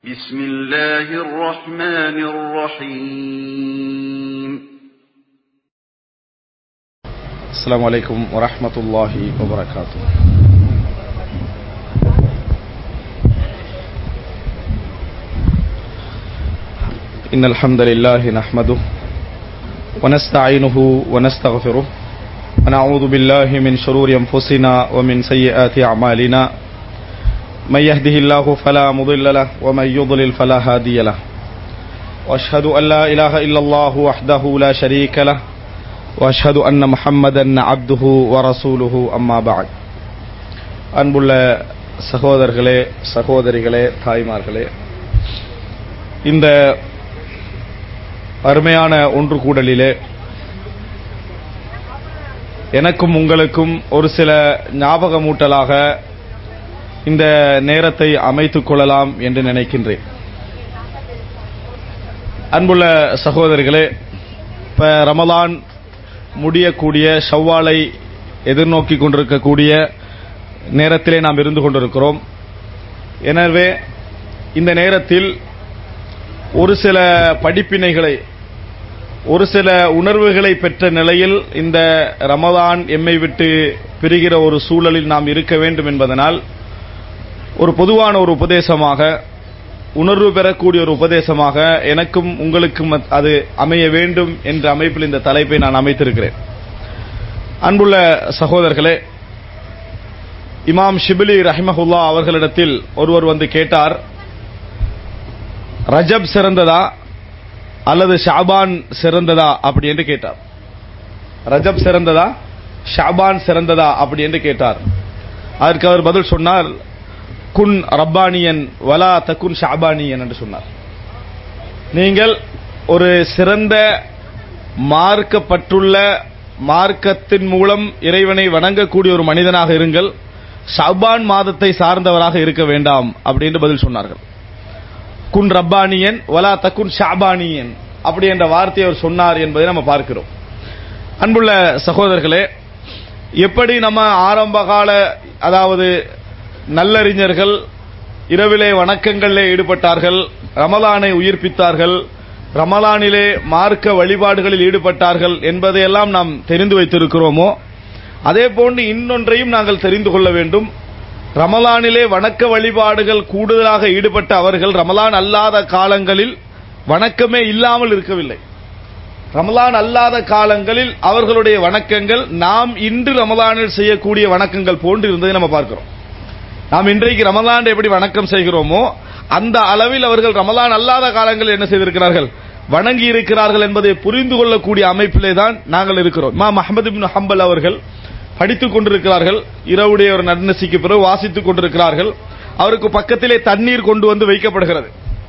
بسم الله الرحمن الرحيم السلام عليكم ورحمة الله وبركاته إن الحمد لله نحمده ونستعينه ونستغفره ونعوذ بالله من شرور أنفسنا ومن سيئات أعمالنا من يهده الله فلا مضل له ومن يضلل فلا هادي له وأشهد أن لا إله إلا الله وحده لا شريك له واشهد ان محمدا عبده ورسوله اما بعد அன்புள்ள சகோதரர்களே சகோதரிகளே தாய்மார்களே இந்த அருமையான ஒன்று கூடலிலே எனக்கும் உங்களுக்கும் ஒரு சில ஞாபகமூட்டலாக இந்த நேரத்தை அமைத்துக் கொள்ளலாம் என்று நினைக்கின்றேன் அன்புள்ள சகோதரிகளே இப்ப ரமலான் முடியக்கூடிய ஷவ்வாலை எதிர்நோக்கி கொண்டிருக்கக்கூடிய நேரத்திலே நாம் இருந்து கொண்டிருக்கிறோம் எனவே இந்த நேரத்தில் ஒரு சில படிப்பினைகளை ஒரு சில உணர்வுகளை பெற்ற நிலையில் இந்த ரமதான் எம்மை விட்டு பிரிகிற ஒரு சூழலில் நாம் இருக்க வேண்டும் என்பதனால் ஒரு பொதுவான ஒரு உபதேசமாக உணர்வு பெறக்கூடிய ஒரு உபதேசமாக எனக்கும் உங்களுக்கும் அது அமைய வேண்டும் என்ற அமைப்பில் இந்த தலைப்பை நான் அமைத்திருக்கிறேன் அன்புள்ள சகோதரர்களே இமாம் ஷிபிலி ரஹிமஹுல்லா அவர்களிடத்தில் ஒருவர் வந்து கேட்டார் ரஜப் சிறந்ததா அல்லது ஷாபான் சிறந்ததா அப்படி என்று கேட்டார் ரஜப் சிறந்ததா ஷாபான் சிறந்ததா அப்படி என்று கேட்டார் அதற்கு அவர் பதில் சொன்னார் குன் ரப்பானியன் வலா தக்குன் ஷாபானியன் என்று சொன்னார் நீங்கள் ஒரு சிறந்த மார்க்கப்பட்டுள்ள மார்க்கத்தின் மூலம் இறைவனை வணங்கக்கூடிய ஒரு மனிதனாக இருங்கள் ஷாபான் மாதத்தை சார்ந்தவராக இருக்க வேண்டாம் அப்படின்னு பதில் சொன்னார்கள் குன் ரப்பானியன் வலா தக்குன் ஷாபானியன் அப்படி என்ற வார்த்தையை அவர் சொன்னார் என்பதை நம்ம பார்க்கிறோம் அன்புள்ள சகோதரர்களே எப்படி நம்ம ஆரம்ப கால அதாவது நல்லறிஞர்கள் இரவிலே வணக்கங்களிலே ஈடுபட்டார்கள் ரமலானை உயிர்ப்பித்தார்கள் ரமலானிலே மார்க்க வழிபாடுகளில் ஈடுபட்டார்கள் என்பதையெல்லாம் நாம் தெரிந்து வைத்திருக்கிறோமோ அதே போன்று இன்னொன்றையும் நாங்கள் தெரிந்து கொள்ள வேண்டும் ரமலானிலே வணக்க வழிபாடுகள் கூடுதலாக ஈடுபட்ட அவர்கள் ரமலான் அல்லாத காலங்களில் வணக்கமே இல்லாமல் இருக்கவில்லை ரமலான் அல்லாத காலங்களில் அவர்களுடைய வணக்கங்கள் நாம் இன்று ரமலானில் செய்யக்கூடிய வணக்கங்கள் போன்று இருந்ததை நம்ம பார்க்கிறோம் நாம் இன்றைக்கு ரமலான் எப்படி வணக்கம் செய்கிறோமோ அந்த அளவில் அவர்கள் ரமலான் அல்லாத காலங்களில் என்ன செய்திருக்கிறார்கள் வணங்கி இருக்கிறார்கள் என்பதை புரிந்து கொள்ளக்கூடிய அமைப்பிலே தான் நாங்கள் இருக்கிறோம் மா மஹமது பின் ஹம்பல் அவர்கள் படித்துக் கொண்டிருக்கிறார்கள் இரவுடைய ஒரு நன்னசிக்கு பிறகு வாசித்துக் கொண்டிருக்கிறார்கள் அவருக்கு பக்கத்திலே தண்ணீர் கொண்டு வந்து வைக்கப்படுகிறது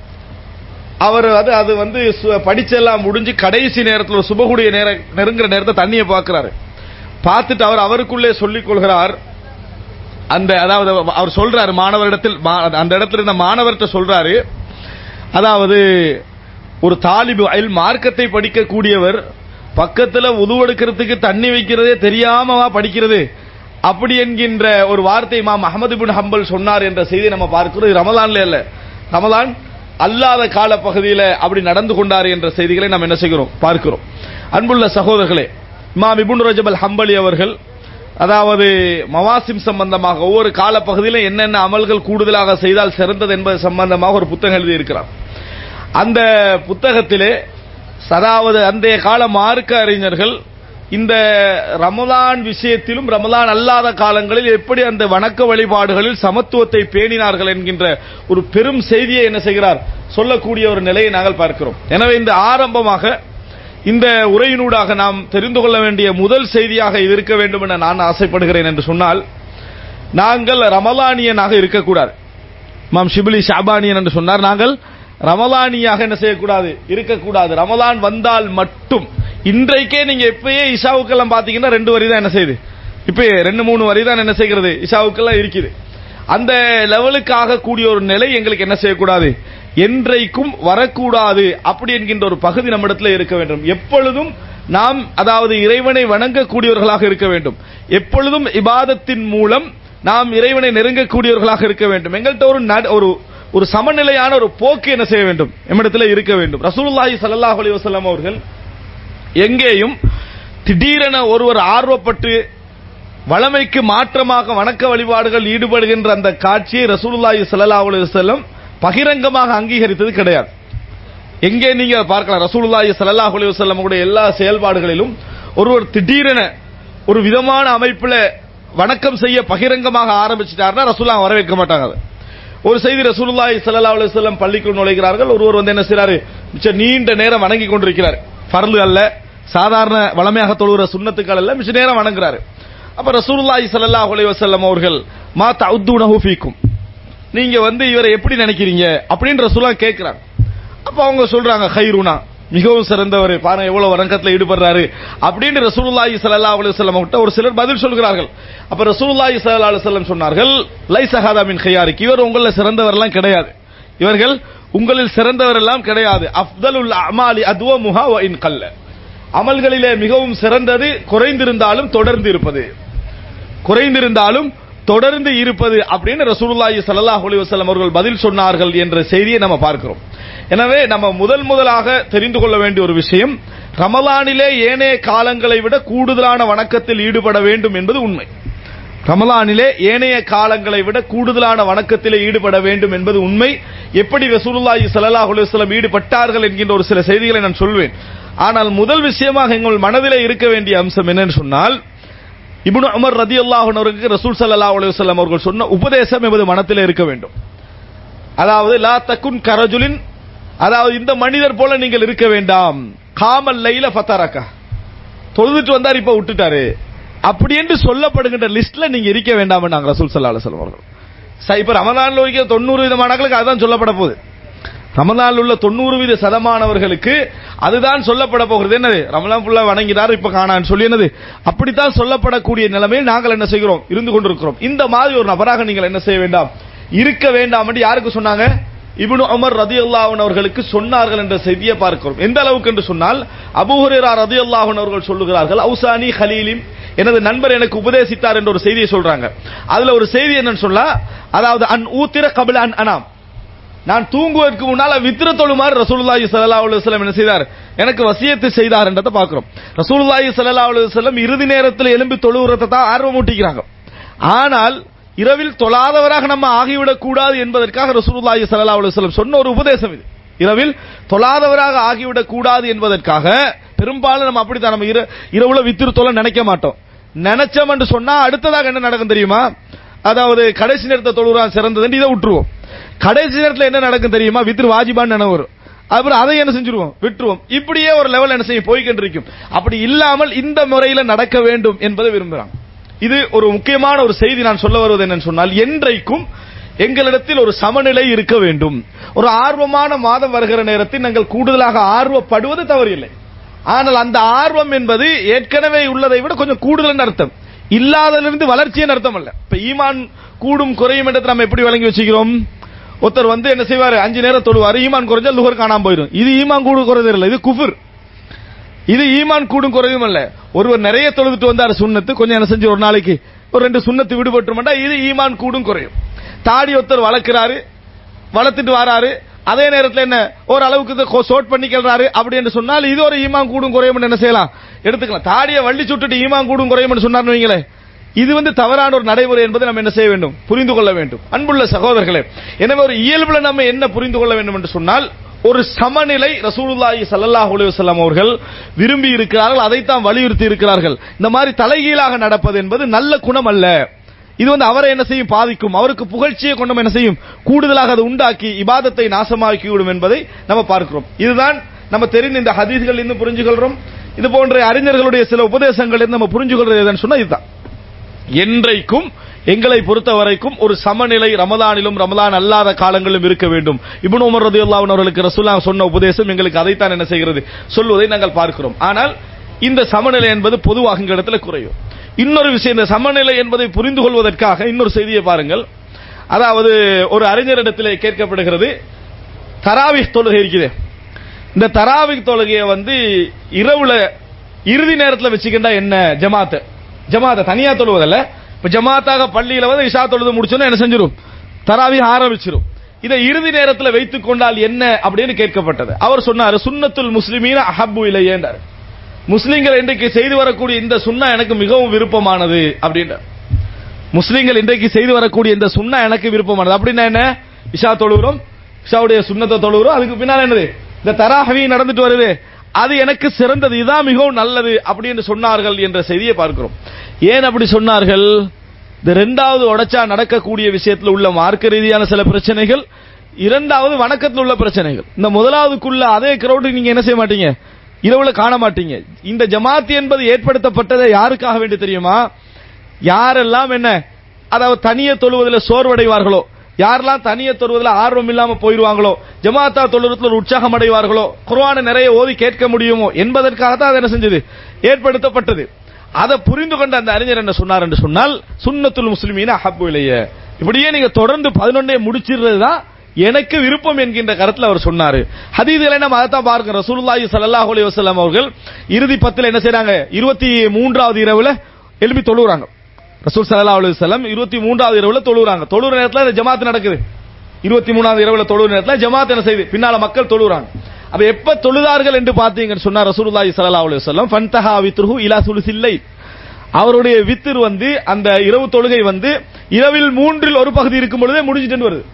அவர் அது அது வந்து படிச்செல்லாம் முடிஞ்சு கடைசி நேரத்தில் ஒரு சுபகுடைய நேர நெருங்குற நேரத்தை தண்ணியை பார்க்கிறாரு பார்த்துட்டு அவர் அவருக்குள்ளே சொல்லிக் கொள்கிறார் அந்த அதாவது அவர் சொல்றாரு மாணவரிடத்தில் அந்த இடத்துல இருந்த மாணவர்கிட்ட சொல்றாரு அதாவது ஒரு தாலிபு அயல் மார்க்கத்தை படிக்கக்கூடியவர் பக்கத்துல உதுவெடுக்கிறதுக்கு தண்ணி வைக்கிறதே தெரியாமவா படிக்கிறது அப்படி என்கின்ற ஒரு வார்த்தை மாம் அகமது பின் ஹம்பல் சொன்னார் என்ற செய்தி நம்ம பார்க்கிறோம் ரமலான்ல இல்ல ரமலான் அல்லாத கால பகுதியில் அப்படி நடந்து கொண்டார் என்ற செய்திகளை நாம் என்ன செய்கிறோம் பார்க்கிறோம் அன்புள்ள சகோதரர்களே இமாம் இபுன் ரஜபல் ஹம்பலி அவர்கள் அதாவது மவாசிம் சம்பந்தமாக ஒவ்வொரு காலப்பகுதியிலும் என்னென்ன அமல்கள் கூடுதலாக செய்தால் சிறந்தது என்பது சம்பந்தமாக ஒரு புத்தகம் எழுதியிருக்கிறார் அந்த புத்தகத்திலே அதாவது அந்த கால மார்க்க அறிஞர்கள் இந்த ரமலான் விஷயத்திலும் ரமலான் அல்லாத காலங்களில் எப்படி அந்த வணக்க வழிபாடுகளில் சமத்துவத்தை பேணினார்கள் என்கின்ற ஒரு பெரும் செய்தியை என்ன செய்கிறார் சொல்லக்கூடிய ஒரு நிலையை நாங்கள் பார்க்கிறோம் எனவே இந்த ஆரம்பமாக இந்த உரையினூடாக நாம் தெரிந்து கொள்ள வேண்டிய முதல் செய்தியாக இது இருக்க வேண்டும் என நான் ஆசைப்படுகிறேன் என்று சொன்னால் நாங்கள் ரமலானியனாக இருக்கக்கூடாது மாம் ஷிபிலி ஷாபானியன் என்று சொன்னார் நாங்கள் ரமலானியாக என்ன செய்யக்கூடாது இருக்கக்கூடாது ரமலான் வந்தால் மட்டும் இன்றைக்கே நீங்க எப்பயே இஷாவுக்கெல்லாம் பாத்தீங்கன்னா ரெண்டு வரி தான் என்ன செய்யுது இப்ப ரெண்டு மூணு வரி தான் என்ன செய்கிறது இஷாவுக்கெல்லாம் இருக்குது அந்த லெவலுக்கு ஆகக்கூடிய ஒரு நிலை எங்களுக்கு என்ன செய்யக்கூடாது என்றைக்கும் வரக்கூடாது அப்படி என்கின்ற ஒரு பகுதி நம்மிடத்தில் இருக்க வேண்டும் எப்பொழுதும் நாம் அதாவது இறைவனை வணங்கக்கூடியவர்களாக இருக்க வேண்டும் எப்பொழுதும் இபாதத்தின் மூலம் நாம் இறைவனை நெருங்கக்கூடியவர்களாக இருக்க வேண்டும் எங்கள்கிட்ட ஒரு நட- ஒரு ஒரு சமநிலையான ஒரு போக்கு என்ன செய்ய வேண்டும் எம்மிடத்தில் இருக்க வேண்டும் ரசூலுல்லாஹி ஸல்லல்லாஹு அலைஹி வஸல்லம் அவர்கள் எங்கேயும் திடீரென ஒருவர் ஆர்வப்பட்டு வளமைக்கு மாற்றமாக வணக்க வழிபாடுகள் ஈடுபடுகின்ற அந்த காட்சியை ரசூலுல்லாஹி ஸல்லல்லாஹு அலைஹி வஸல்லம் பகிரங்கமாக அங்கீகரித்தது கிடையாது எங்கே நீங்க பார்க்கலாம் ரசூலுல்லாஹி ஸல்லல்லாஹு அலைஹி வஸல்லம் உடைய எல்லா செயல்பாடுகளிலும் ஒருவர் திடீரென ஒரு விதமான அமைப்புல வணக்கம் செய்ய பகிரங்கமாக ஆரம்பிச்சிட்டாருன்னா ரசூலுல்லாஹ் வரவேற்க மாட்டாங்க அதை. ஒரு செய்தி ரசூலுல்லாஹி ஸல்லல்லாஹு அலைஹி வஸல்லம் பள்ளிக்குள் நுழைகிறார்கள் ஒருவர் வந்து என்ன செய்றாரு மிச்ச நீண்ட நேரம் வணங்கி கொண்டிருக்கிறார் ஃபர்லு அல்ல சாதாரண வளமையாக தொழுகிற சுன்னத்துக்கள் அல்ல மிச்ச நேரம் வணங்குறாரு அப்ப ரசூலுல்லாஹி ஸல்லல்லாஹு அலைஹி வஸல்லம் அவர்கள் மா தஉதுனஹு ஃபீக்கும் நீங்க வந்து இவரை எப்படி நினைக்கிறீங்க அப்படின்னு ரசூலுல்லாஹ் கேட்கிறாங்க அப்ப அவங்க சொல்றாங்க ஹைருனா மிகவும் சிறந்தவர் பாருங்க எவ்வளவு வணக்கத்துல ஈடுபடுறாரு அப்படின்னு ரசூலுல்லாஹி ஸல்லல்லாஹு அலைஹி வஸல்லம் கிட்ட ஒரு சிலர் பதில் சொல்கிறார்கள் அப்ப ரசூலுல்லாஹி ஸல்லல்லாஹு அலைஹி வஸல்லம் சொன்னார்கள் லைஸ ஹாதா மின் ஹியாரிக் இவர் உங்கள சிறந்தவர் எல்லாம் கிடையாது இவர்கள் உங்களில் சிறந்தவர் எல்லாம் கிடையாது அஃதலுல் அமாலி அத்வமுஹா வ இன் கல்ல அமல்களிலே மிகவும் சிறந்தது குறைந்திருந்தாலும் தொடர்ந்து இருப்பது குறைந்திருந்தாலும் தொடர்ந்து இருப்பது அப்படின்னு ரசூலுல்லாஹி ஸல்லல்லாஹு அலைஹி வஸல்லம் அவர்கள் பதில் சொன்னார்கள் என்ற செய்தியை நம்ம பார்க்கிறோம் எனவே நம்ம முதல் முதலாக தெரிந்து கொள்ள வேண்டிய ஒரு விஷயம் ரமலானிலே ஏனைய காலங்களை விட கூடுதலான வணக்கத்தில் ஈடுபட வேண்டும் என்பது உண்மை ரமலானிலே ஏனைய காலங்களை விட கூடுதலான வணக்கத்திலே ஈடுபட வேண்டும் என்பது உண்மை எப்படி ரசூலுல்லாஹி ஸல்லல்லாஹு அலைஹி வஸல்லம் ஈடுபட்டார்கள் என்கின்ற ஒரு சில செய்திகளை நான் சொல்வேன் ஆனால் முதல் விஷயமாக எங்கள் மனதிலே இருக்க வேண்டிய அம்சம் என்னன்னு சொன்னால் இப்னு உமர் ரதியல்லாஹு அவர்களுக்கு ரசூல் ஸல்லல்லாஹு அலைஹி வஸல்லம் அவர்கள் சொன்ன உபதேசம் எமது மனத்திலே இருக்க வேண்டும் அதாவது லா தக்குன் கரஜுலின் அதாவது இந்த மனிதர் போல நீங்கள் இருக்க வேண்டாம் காமல் லைல ஃபத்தரக்கா தொழுதுட்டு வந்தார் இப்ப விட்டுட்டாரு அப்படி என்று சொல்லப்படுகின்ற லிஸ்ட்ல நீங்க இருக்க வேண்டாம் நாங்க ரசூல் ஸல்லல்லாஹு அலைஹி வஸல்லம் அவர்கள் ச- இப்ப ரமலான்ல வைக்கிற தொண்ணூறு விதமானங்களுக்கு அதுதான் சொல்லப்பட போகுது ரமலான்ல உள்ள தொண்ணூறு வீத சதமானவர்களுக்கு அதுதான் சொல்லப்பட போகிறது என்னது ரமலான் ஃபுல்லா வணங்கினார் இப்ப காணான்னு சொல்லி என்னது அப்படித்தான் சொல்லப்படக்கூடிய நிலைமையில் நாங்கள் என்ன செய்கிறோம் இருந்து கொண்டிருக்கிறோம் இந்த மாதிரி ஒரு நபராக நீங்கள் என்ன செய்ய வேண்டாம் இருக்க வேண்டாம் என்று யாருக்கு சொன்னாங்க இப்னு உமர் ரதியல்லாஹு அவர்களுக்கு சொன்னார்கள் என்ற செய்தியை பார்க்கிறோம் எந்த அளவுக்கு என்று சொன்னால் அபூ ஹுரைரா ரதியல்லாஹு அவர்கள் சொல்லுகிறார்கள் அவுசானி ஹலீலிம் எனது நண்பர் எனக்கு உபதேசித்தார் என்ற ஒரு செய்தியை சொல்றாங்க அதுல ஒரு செய்தி என்னன்னு சொன்னா அதாவது அன் ஊத்திர கபில அன் அனாம் நான் தூங்குவதற்கு முன்னால வித்திர தொழுமாறு ரசூலுல்லாஹி ஸல்லல்லாஹு அலைஹி வஸல்லம் என்ன செய்தார் எனக்கு வசியத்து செய்தார் என்றதை பார்க்கிறோம் ரசூலுல்லாஹி ஸல்லல்லாஹு அலைஹி வஸல்லம் இறுதி நேரத்தில் எழும்பி தொழுகிறத தான் ஆர்வம் ஊட்டிக்கிறாங்க ஆனால் இரவில் தொழாதவராக நம்ம ஆகிவிடக் கூடாது என்பதற்காக ரசூலுல்லாஹி ஸல்லல்லாஹு அலைஹி வஸல்லம் சொன்ன ஒரு உபதேசம் இது இரவில் தொழாதவராக ஆகிவிடக் கூடாது என்பதற்காக பெரும்பாலும் நம்ம அப்படித்தான் நம்ம இர- இரவுல வித்திரு தொழ நினைக்க மாட்டோம் நினைச்சோம் என்று சொன்னா அடுத்ததாக என்ன நடக்கும் தெரியுமா அதாவது கடைசி நேரத்தை தொழுகிறான் சிறந்ததுன்னு இதை விட்டுருவோம் கடைசி நேரத்தில் என்ன நடக்கும் தெரியுமா வித்ரு வாஜிபான்னு நினைவு வரும் அப்புறம் அதை என்ன செஞ்சிருவோம் விட்டுருவோம் இப்படியே ஒரு லெவல் என்ன செய்யும் போய்கிட்டு இருக்கும் அப்படி இல்லாமல் இந்த முறையில நடக்க வேண்டும் என்பதை விரும்புறாங்க இது ஒரு முக்கியமான ஒரு செய்தி நான் சொல்ல வருவது என்னன்னு சொன்னால் என்றைக்கும் எங்களிடத்தில் ஒரு சமநிலை இருக்க வேண்டும் ஒரு ஆர்வமான மாதம் வருகிற நேரத்தில் நாங்கள் கூடுதலாக ஆர்வப்படுவது தவறில்லை ஆனால் அந்த ஆர்வம் என்பது ஏற்கனவே உள்ளதை விட கொஞ்சம் கூடுதல் அர்த்தம் இல்லாததிலிருந்து வளர்ச்சியின் அர்த்தம் அல்ல இப்ப ஈமான் கூடும் குறையும் என்றதை நம்ம எப்படி வழங்கி வச்சுக்கிறோம் ஒருத்தர் வந்து என்ன செய்வாரு அஞ்சு நேரம் தொழுவாரு ஈமான் குறைஞ்சா லுகர் காணாம போயிடும் இது ஈமான் கூடு குறைதல் இல்லை இது குஃபர் இது ஈமான் கூடும் குறையும் அல்ல ஒருவர் நிறைய தொழுதுட்டு வந்தார் சுண்ணத்து கொஞ்சம் என்ன செஞ்சு ஒரு நாளைக்கு ஒரு ரெண்டு சுண்ணத்து விடுபட்டுமாட்டா இது ஈமான் கூடும் குறையும் தாடி ஒருத்தர் வளர்க்கிறாரு வளர்த்துட்டு வராரு அதே நேரத்தில் என்ன ஒரு அளவுக்கு சோட் பண்ணிக்கிறாரு அப்படி என்று சொன்னால் இது ஒரு ஈமான் கூடும் குறையும் என்ன செய்யலாம் எடுத்துக்கலாம் தாடியை வள்ளி சுட்டுட்டு ஈமான் கூடும் குறையும் சொன்னார்னு வைங்களேன் இது வந்து தவறான ஒரு நடைமுறை என்பதை நம்ம என்ன செய்ய வேண்டும் புரிந்து கொள்ள வேண்டும் அன்புள்ள சகோதரர்களே எனவே ஒரு இயல்புல நம்ம என்ன புரிந்து கொள்ள வேண்டும் என்று சொன்னால் ஒரு சமநிலை ரசூலுல்லாஹி ஸல்லல்லாஹு அலைஹி வஸல்லம் அவர்கள் விரும்பி இருக்கிறார்கள் அதைத்தான் வலியுறுத்தி இருக்கிறார்கள் இந்த மாதிரி தலைகீழாக நடப்பது என்பது நல்ல குணம் அல்ல இது வந்து அவரை என்ன செய்யும் பாதிக்கும் அவருக்கு புகழ்ச்சியை கொண்டும் என்ன செய்யும் கூடுதலாக அதை உண்டாக்கி இபாதத்தை நாசமாக்கி விடும் என்பதை நம்ம பார்க்கிறோம் இதுதான் நம்ம தெரிந்த இந்த ஹதீஸ்கள் இருந்து புரிஞ்சுகொள்றோம் இது போன்ற அறிஞர்களுடைய சில உபதேசங்கள் இருந்து நம்ம புரிஞ்சுகொள்றது எதுன்னு சொன்னா இதுதான் என்றைக்கும் எங்களை பொறுத்த வரைக்கும் ஒரு சமநிலை ரமலானிலும் ரமலான் அல்லாத காலங்களிலும் இருக்க வேண்டும் இப்னு உமர் ரதியுல்லாஹு அவர்களுக்கு ரசூலுல்லாஹ் சொன்ன உபதேசம் எங்களுக்கு அதைத்தான் என்ன செய்கிறது சொல்வதை நாங்கள் பார்க்கிறோம் ஆனால் இந்த சமநிலை என்பது பொதுவாக எங்க இடத்துல குறையும் இன்னொரு விஷயம் இந்த சமநிலை என்பதை புரிந்து கொள்வதற்காக இன்னொரு செய்தியை பாருங்கள் அதாவது ஒரு அறிஞரிடத்திலே கேட்கப்படுகிறது தராவிஹ் தொழுகை இருக்குது இந்த தராவிக் தொழுகையை வந்து இரவுல இறுதி நேரத்தில் வச்சுக்கிட்டா என்ன ஜமாத்து ஜமாத்தை தனியா தொழுவதல்ல இப்ப ஜமாத்தாக பள்ளியில வந்து இஷா தொழுது முடிச்சோன்னா என்ன செஞ்சிரும் தராவி ஆரம்பிச்சிரும் இதை இறுதி நேரத்தில் வைத்துக் கொண்டால் என்ன அப்படின்னு கேட்கப்பட்டது அவர் சொன்னார் சுன்னத்துல் முஸ்லிமீன அஹப்பு இலையேண்டார் முஸ்லிம்கள் இன்றைக்கு செய்து வரக்கூடிய இந்த சுண்ணா எனக்கு மிகவும் விருப்பமானது அப்படின்றார் முஸ்லிம்கள் இன்றைக்கு செய்து வரக்கூடிய இந்த சுண்ணா எனக்கு விருப்பமானது அப்படின்னா என்ன இஷா தொழுகிறோம் இஷாவுடைய சுண்ணத்தை தொழுகிறோம் அதுக்கு பின்னால் என்னது இந்த தராஹவி நடந்துட்டு வருது அது எனக்கு சிறந்தது இதுதான் மிகவும் நல்லது அப்படின்னு சொன்னார்கள் என்ற செய்தியை பார்க்கிறோம் ஏன் அப்படி சொன்னார்கள் இந்த ரெண்டாவது உடைச்சா நடக்கக்கூடிய விஷயத்தில் உள்ள மார்க்க ரீதியான சில பிரச்சனைகள் இரண்டாவது வணக்கத்தில் உள்ள பிரச்சனைகள் இந்த முதலாவதுக்குள்ள அதே கிரௌடு நீங்க என்ன செய்ய மாட்டீங்க இரவுல காண மாட்டீங்க இந்த ஜமாத் என்பது ஏற்படுத்தப்பட்டதை யாருக்காக வேண்டி தெரியுமா யாரெல்லாம் என்ன அதாவது தனிய தொழுவதில் சோர்வடைவார்களோ யாரெல்லாம் தனிய தொழுவதில் ஆர்வம் இல்லாம போயிருவாங்களோ ஜமாத்தா தொழுவத்தில் ஒரு உற்சாகம் அடைவார்களோ குர்ஆனை நிறைய ஓதி கேட்க முடியுமோ என்பதற்காக தான் அது என்ன செஞ்சது ஏற்படுத்தப்பட்டது அதை புரிந்து கொண்ட அந்த அறிஞர் என்ன சொன்னார் என்று சொன்னால் சுன்னத்துல் முஸ்லிமீன அஹப்பு இலைய இப்படியே நீங்க தொடர்ந்து பதினொன்னே முடிச்சிடுறது தான் எனக்கு விருப்பம் என்கின்ற கருத்துல அவர் சொன்னாரு ஹதீதுல நம்ம அதைத்தான் பாருங்க ரசூலுல்லாஹி ஸல்லல்லாஹு அலைஹி வஸல்லம் அவர்கள் இறுதி பத்துல என்ன செய்றாங்க இருபத்தி மூன்றாவது இரவுல எழுப்பி தொழுகிறாங்க ரசூல் ஸல்லல்லாஹு அலைஹி வஸல்லம் இருபத்தி மூன்றாவது இரவுல தொழுகிறாங்க தொழுற நேரத்துல இந்த ஜமாத் நடக்குது இருபத்தி மூணாவது இரவுல தொழுற நேரத்துல ஜமாத் என்ன செய்யுது பின்னால மக்கள் தொழுகிறாங்க அப்ப எப்ப தொழுதார்கள் என்று பார்த்தீங்கன்னு சொன்னா ரசூலுல்லாஹி ஸல்லல்லாஹு அலைஹி வஸல்லம் ஃபன்தஹா வித்ருஹு இலா சுலுசில்லை அவருடைய வித்திர் வந்து அந்த இரவு தொழுகை வந்து இரவில் மூன்றில் ஒரு பகுதி இருக்கும் பொழுதே முடிஞ்சிட்டு வருது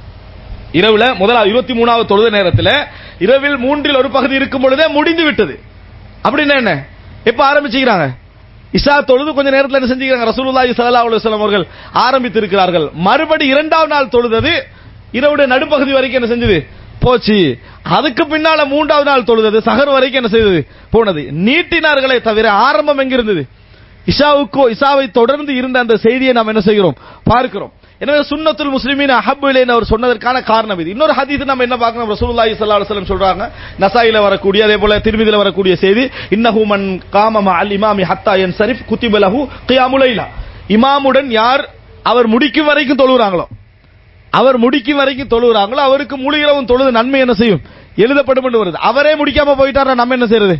இரவுல முதலாவது இருபத்தி மூணாவது தொழுத நேரத்தில் இரவில் மூன்றில் ஒரு பகுதி இருக்கும் பொழுதே முடிந்து விட்டது அப்படின்னா என்ன எப்ப ஆரம்பிச்சுக்கிறாங்க இஷா தொழுது கொஞ்ச நேரத்தில் என்ன செஞ்சுக்கிறாங்க ரசூலுல்லாஹி ஸல்லல்லாஹு அலைஹி வஸல்லம் அவர்கள் ஆரம்பித்து இருக்கிறார்கள் மறுபடி இரண்டாவது நாள் தொழுதது இரவுடைய நடுப்பகுதி வரைக்கும் என்ன செஞ்சது போச்சு அதுக்கு பின்னால மூன்றாவது நாள் தொழுதது சகர் வரைக்கும் என்ன செய்தது போனது நீட்டினார்களே தவிர ஆரம்பம் எங்க இருந்தது இஷாவுக்கோ இஷாவை தொடர்ந்து இருந்த அந்த செய்தியை நாம் என்ன செய்கிறோம் பார்க்கிறோம் எனவே சுன்னத்துல் முஸ்லிமீன் அஹப்புலேன்னு அவர் சொன்னதற்கான காரணம் இது இன்னொரு ஹதீஸ் நம்ம என்ன பார்க்கணும் ரசூலுல்லாஹி ஸல்லல்லாஹு அலைஹி வஸல்லம் சொல்றாங்க நசாயில வரக்கூடிய அதே போல திருமிதில வரக்கூடிய செய்தி இன்னஹு மன் காம அல் இமாமி ஹத்தா யன்சரிஃப் குத்திப லஹு கியாமுல் லைலா இமாமுடன் யார் அவர் முடிக்கும் வரைக்கும் தொழுகிறாங்களோ அவர் முடிக்கும் வரைக்கும் தொழுகிறாங்களோ அவருக்கு முழு இரவும் தொழுது நன்மை என்ன செய்யும் எழுதப்படும் என்று வருது அவரே முடிக்காம போயிட்டாரா நம்ம என்ன செய்யறது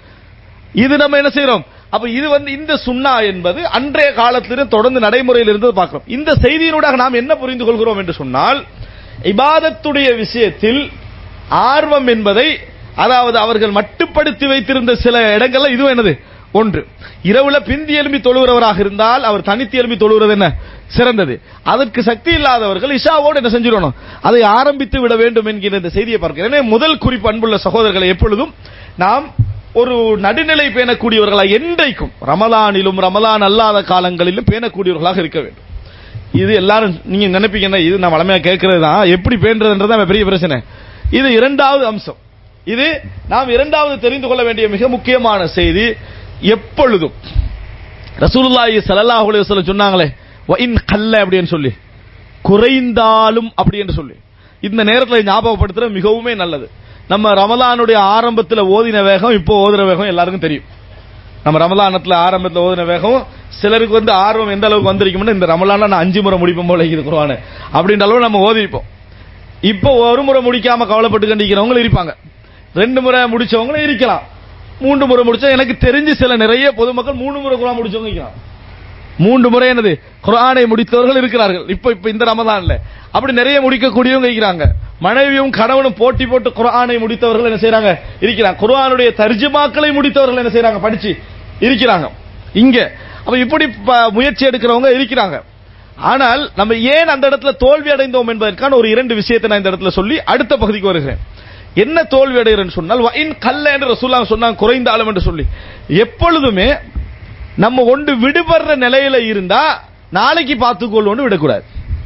இது நம்ம என்ன செய்யறோம் அப்ப இது வந்து இந்த சுண்ணா என்பது அன்றைய காலத்திலிருந்து தொடர்ந்து நடைமுறையில் இருந்தது பார்க்கிறோம் இந்த செய்தியினூடாக நாம் என்ன புரிந்து கொள்கிறோம் என்று சொன்னால் இபாதத்துடைய விஷயத்தில் ஆர்வம் என்பதை அதாவது அவர்கள் மட்டுப்படுத்தி வைத்திருந்த சில இடங்கள்ல இதுவும் என்னது ஒன்று இரவுல பிந்தி எலும்பி தொழுகிறவராக இருந்தால் அவர் தனித்து எலும்பி தொழுகிறது என்ன சிறந்தது அதற்கு சக்தி இல்லாதவர்கள் இஷாவோடு என்ன செஞ்சிடணும் அதை ஆரம்பித்து விட வேண்டும் என்கிற இந்த செய்தியை பார்க்கிறேன் எனவே முதல் குறிப்பு அன்புள்ள சகோதரர்களை எப்பொழுதும் நாம் ஒரு நடுநிலை பேணக்கூடியவர்களாக என்றைக்கும் ரமலானிலும் ரமலான் அல்லாத காலங்களிலும் பேணக்கூடியவர்களாக இருக்க வேண்டும் இது எல்லாரும் நீங்க நினைப்பீங்கன்னா இது நான் வளமையா கேட்கறது தான் எப்படி பேன்றதுன்றது பெரிய பிரச்சனை இது இரண்டாவது அம்சம் இது நாம் இரண்டாவது தெரிந்து கொள்ள வேண்டிய மிக முக்கியமான செய்தி எப்பொழுதும் ரசூலுல்லாஹி ஸல்லல்லாஹு அலைஹி வஸல்லம் சொன்னாங்களே வ இன் கல்ல அப்படின்னு சொல்லி குறைந்தாலும் அப்படி என்று சொல்லி இந்த நேரத்தில் ஞாபகப்படுத்துறது மிகவுமே நல்லது நம்ம ரமலானுடைய ஆரம்பத்தில் ஓதின வேகம் இப்போ ஓதுற வேகம் எல்லாருக்கும் தெரியும் நம்ம ரமலானத்தில் ஆரம்பத்தில் ஓதின வேகம் சிலருக்கு வந்து ஆர்வம் எந்த அளவுக்கு வந்திருக்கும்னு இந்த ரமலான நான் அஞ்சு முறை முடிப்போம் போல இருக்குது குர்ஆன் அப்படின்ற அளவு நம்ம ஓதிப்போம் இப்போ ஒரு முறை முடிக்காம கவலைப்பட்டு கண்டிக்கிறவங்க இருப்பாங்க ரெண்டு முறை முடிச்சவங்களும் இருக்கலாம் மூன்று முறை முடிச்சா எனக்கு தெரிஞ்சு சில நிறைய பொதுமக்கள் மூணு முறை குரான் முடிச்சவங்க இருக்கலாம் மூன்று முறை என்னது குரானை முடித்தவர்கள் இருக்கிறார்கள் இப்ப இப்ப இந்த ரமதான்ல அப்படி நிறைய முடிக்கக்கூடியவங்க இருக்கிறாங்க மனைவியும் கணவனும் போட்டி போட்டு குரானை முடித்தவர்கள் என்ன செய்யறாங்க இருக்கிறாங்க குரானுடைய தர்ஜுமாக்களை முடித்தவர்கள் என்ன செய்யறாங்க படிச்சு இருக்கிறாங்க இங்க அப்ப இப்படி ப- முயற்சி எடுக்கிறவங்க இருக்கிறாங்க ஆனால் நம்ம ஏன் அந்த இடத்துல தோல்வி அடைந்தோம் என்பதற்கான ஒரு இரண்டு விஷயத்தை நான் இந்த இடத்துல சொல்லி அடுத்த பகுதிக்கு வருகிறேன் என்ன தோல்வி அடைகிறேன்னு சொன்னால் இன் கல்ல என்று ரசூலுல்லாஹ் சொன்னாங்க குறைந்தாலும் என்று சொல்லி எப்பொழுதுமே நம்ம ஒன்று விடுபடுற நிலையில இருந்தா நாளைக்கு பார்த்துக்கொள்வோம்னு விடக்கூடாது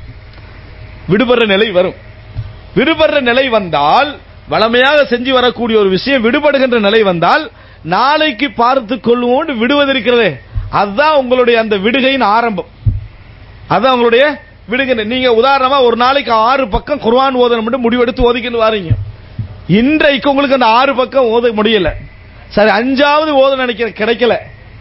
விடுபடுற நிலை வரும் விடுபடுற நிலை வந்தால் வளமையாக செஞ்சு வரக்கூடிய ஒரு விஷயம் விடுபடுகின்ற நிலை வந்தால் நாளைக்கு பார்த்து கொள்வோம்னு விடுவதிருக்கிறதே அதுதான் உங்களுடைய அந்த விடுகையின் ஆரம்பம் அதான் உங்களுடைய விடுங்க நீங்க உதாரணமா ஒரு நாளைக்கு ஆறு பக்கம் குர்ஆன் ஓதணும் முடிவெடுத்து ஓதிக்கிட்டு வாரீங்க இன்றைக்கு உங்களுக்கு அந்த ஆறு பக்கம் ஓத முடியல சரி அஞ்சாவது ஓத நினைக்கிற கிடைக்கல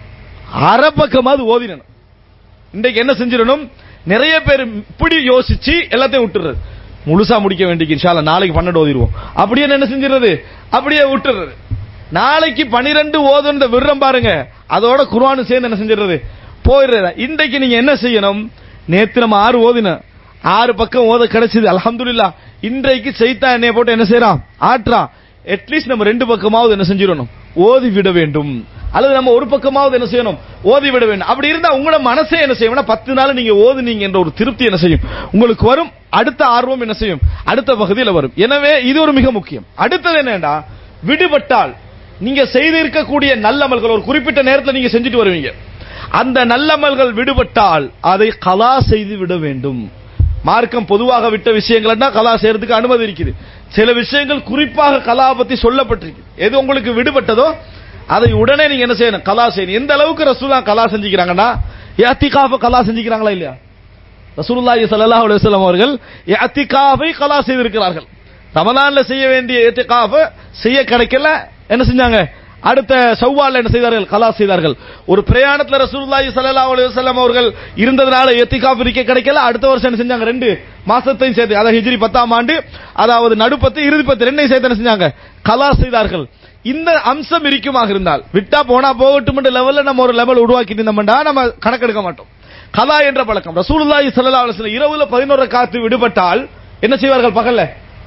அரை பக்கமாவது ஓதினணும் இன்றைக்கு என்ன செஞ்சிடணும் நிறைய பேர் இப்படி யோசிச்சு எல்லாத்தையும் விட்டுறது முழுசா முடிக்க வேண்டிய இன்ஷால்ல நாளைக்கு பன்னெண்டு ஓதிடுவோம் அப்படியே என்ன செஞ்சிடுறது அப்படியே விட்டுறது நாளைக்கு பனிரெண்டு ஓதுன்ற விடுறம் பாருங்க அதோட குர்ஆன் சேர்ந்து என்ன செஞ்சிடுறது போயிடுறது இன்றைக்கு நீங்க என்ன செய்யணும் நேத்து நம்ம ஆறு ஓதின ஆறு பக்கம் ஓத கிடைச்சது அல்ஹம்துலில்லாஹ் இன்றைக்கு செய்தான் என்னைய போட்டு என்ன செய்யறான் ஆட்டுறான் அட்லீஸ்ட் நம்ம ரெண்டு பக்கமாவது என்ன செஞ்சிடணும் ஓதி விட வேண்டும் அல்லது நம்ம ஒரு பக்கமாவது என்ன செய்யணும் ஓதி விட வேண்டும் அப்படி இருந்தா உங்களோட மனசே என்ன செய்யும் பத்து நாள் நீங்க ஓதுனீங்க என்ற ஒரு திருப்தி என்ன செய்யும் உங்களுக்கு வரும் அடுத்த ஆர்வம் என்ன செய்யும் அடுத்த பகுதியில் வரும் எனவே இது ஒரு மிக முக்கியம் அடுத்தது என்னடா விடுபட்டால் நீங்க செய்திருக்கக்கூடிய நல்லமல்கள் ஒரு குறிப்பிட்ட நேரத்தில் நீங்க செஞ்சுட்டு வருவீங்க அந்த நல்லமல்கள் விடுபட்டால் அதை கலா செய்து விட வேண்டும் மார்க்கம் பொதுவாக விட்ட விஷயங்கள் கலா செய்யறதுக்கு அனுமதி இருக்குது சில விஷயங்கள் குறிப்பாக கலா பத்தி சொல்லப்பட்டிருக்கு எது உங்களுக்கு விடுபட்டதோ அதை உடனே நீங்க என்ன செய்யணும் கலா செய்யணும் எந்த அளவுக்கு ரசூலா கலா செஞ்சுக்கிறாங்கன்னா ஏத்திகாஃப கலா செஞ்சுக்கிறாங்களா இல்லையா ரசூலுல்லாஹி ஸல்லல்லாஹு அலைஹி வஸல்லம் அவர்கள் இஅ்திகாஃபை கலா செய்திருக்கிறார்கள் ரமலான்ல செய்ய வேண்டிய இஅ்திகாஃப செய்ய கிடைக்கல என்ன செஞ்சாங்க அடுத்த சவ்வால் என்ன செய்தார்கள் கலா செய்தார்கள் ஒரு பிரயாணத்துல ரசூலுல்லாஹி ஸல்லல்லாஹு அலைஹி வஸல்லம் அவர்கள் இருந்ததனால இஅ்திகாஃப் இருக்க கிடைக்கல அடுத்த வருஷம் என்ன செஞ்சாங்க ரெண்டு மாசத்தையும் சேர்த்து அதாவது ஹிஜ்ரி பத்தாம் ஆண்டு அதாவது நடுப்பத்து இறுதி பத்து ரெண்டையும் சேர்த்து என்ன செஞ்சாங்க கலா செய்தார்கள் இந்த அம்சம் இருக்குமாக இருந்தால் விட்டா போனா போகட்டும் லெவல்ல நம்ம ஒரு லெவல் உருவாக்கிட்டு இருந்தோம்டா நம்ம கணக்கெடுக்க மாட்டோம் கலா என்ற பழக்கம் ரசூலுல்லாஹி ஸல்லல்லாஹு அலைஹி வஸல்லம் இரவுல 11 காத்து விடுபட்டால் என்ன செய்வார்கள் பகல்ல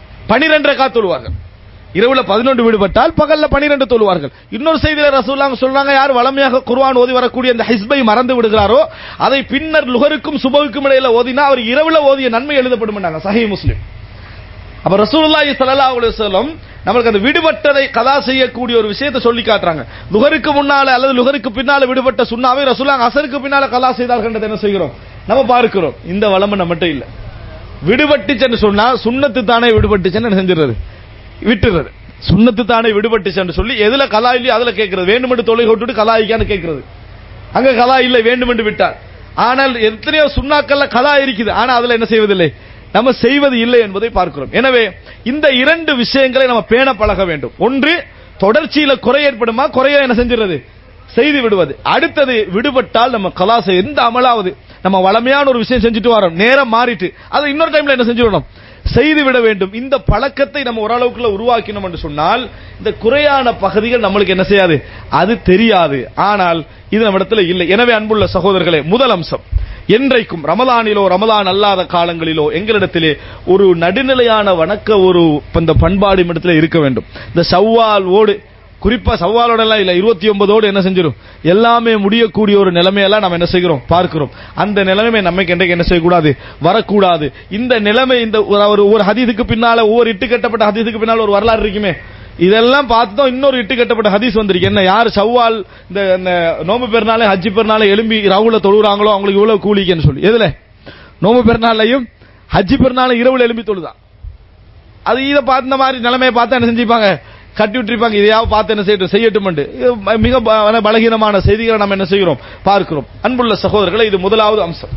12 காத்து தொழுவார்கள் இரவுல 11 விடுபட்டால் பகல்ல 12 தொழுவார்கள் இன்னொரு செய்தியில ரசூலுல்லாஹ் சொல்றாங்க யார் வளமையாக குர்ஆன் ஓதி வரக்கூடிய அந்த ஹிஸ்பை மறந்து விடுகிறாரோ அதை பின்னர் லுகருக்கும் சுபவுக்கும் இடையில ஓதினா அவர் இரவுல ஓதிய நன்மை எழுதப்படும் சஹீஹ் முஸ்லிம் அப்ப ரசூலுல்லாஹி ஸல்லல்லாஹு அலைஹி வஸல்லம் நமக்கு அந்த விடுபட்டதை கதா செய்யக்கூடிய ஒரு விஷயத்தை சொல்லி காட்டுறாங்க லுகருக்கு முன்னால அல்லது லுகருக்கு பின்னால விடுபட்ட சுண்ணாவை ரசூலுல்லாஹ் அசருக்கு பின்னால கலா செய்தார்கள் என்ன செய்கிறோம் நம்ம பார்க்கிறோம் இந்த வளமை நம்மகிட்ட இல்ல விடுபட்டுச்சுன்னு சொன்னா சுண்ணத்து தானே விடுபட்டுச்சுன்னு என்ன செஞ்சிடுறது விட்டுறது சுண்ணத்து தானே விடுபட்டுச்சுன்னு சொல்லி எதுல கலா இல்லையோ அதுல கேட்கறது வேண்டுமென்று தொலை விட்டுட்டு கலாய்க்கான்னு கேட்கறது அங்க கலா இல்லை வேண்டுமென்று விட்டார் ஆனால் எத்தனையோ சுண்ணாக்கள்ல கலா இருக்குது ஆனா அதுல என்ன செய்வதில்லை நம்ம செய்வது இல்லை என்பதை பார்க்கிறோம் எனவே இந்த இரண்டு விஷயங்களை நம்ம பேண பழக வேண்டும் ஒன்று தொடர்ச்சியில குறை ஏற்படுமா குறைய என்ன செஞ்சிருது செய்து விடுவது அடுத்தது விடுபட்டால் நம்ம கலாச எந்த அமலாவது நம்ம வளமையான ஒரு விஷயம் செஞ்சுட்டு வரோம் நேரம் மாறிட்டு அதை இன்னொரு டைம்ல என்ன செஞ்சுடணும் செய்து விட வேண்டும் இந்த பழக்கத்தை நம்ம ஓரளவுக்குள்ள உருவாக்கினோம் என்று சொன்னால் இந்த குறையான பகுதிகள் நம்மளுக்கு என்ன செய்யாது அது தெரியாது ஆனால் இது நம்ம இடத்துல இல்லை எனவே அன்புள்ள சகோதரர்களே முதல் அம்சம் என்றைக்கும் ரமலானிலோ ரமலான் அல்லாத காலங்களிலோ எங்களிடத்திலே ஒரு நடுநிலையான வணக்க ஒரு இந்த பண்பாடு இடத்துல இருக்க வேண்டும் இந்த சவ்வால் ஓடு குறிப்பா சவ்வாலோட எல்லாம் இல்ல இருபத்தி ஒன்பதோடு என்ன செஞ்சிடும் எல்லாமே முடியக்கூடிய ஒரு நிலைமையெல்லாம் நம்ம என்ன செய்கிறோம் பார்க்கிறோம் அந்த நிலைமை நமக்கு என்றைக்கு என்ன செய்யக்கூடாது வரக்கூடாது இந்த நிலைமை இந்த ஒரு ஒரு ஹதீஸுக்கு பின்னால ஒவ்வொரு இட்டு கட்டப்பட்ட ஹதீஸுக்கு பின்னால ஒரு வரலாறு இருக்குமே இதெல்லாம் பார்த்து தான் இன்னொரு இட்டு கட்டப்பட்ட ஹதீஸ் வந்திருக்கு என்ன யார் சவ்வால் இந்த நோம்பு பெருநாளே ஹஜ்ஜி பெருநாளே எலும்பி ரவுல தொழுறாங்களோ அவங்களுக்கு இவ்வளவு கூலிக்குன்னு சொல்லி எதுல நோம்பு பெருநாளையும் ஹஜ்ஜி பெருநாளும் இரவுல எலும்பி தொழுதான் அது இதை பார்த்து இந்த மாதிரி நிலைமையை பார்த்து என்ன செஞ்சுப்பாங்க கட்டி விட்டுருப்பாங்க இதையாவது பார்த்து என்ன செய்யட்டும் செய்யட்டும் மிக பலகீனமான செய்திகளை நம்ம என்ன செய்கிறோம் பார்க்கிறோம் அன்புள்ள சகோதரர்களை இது முதலாவது அம்சம்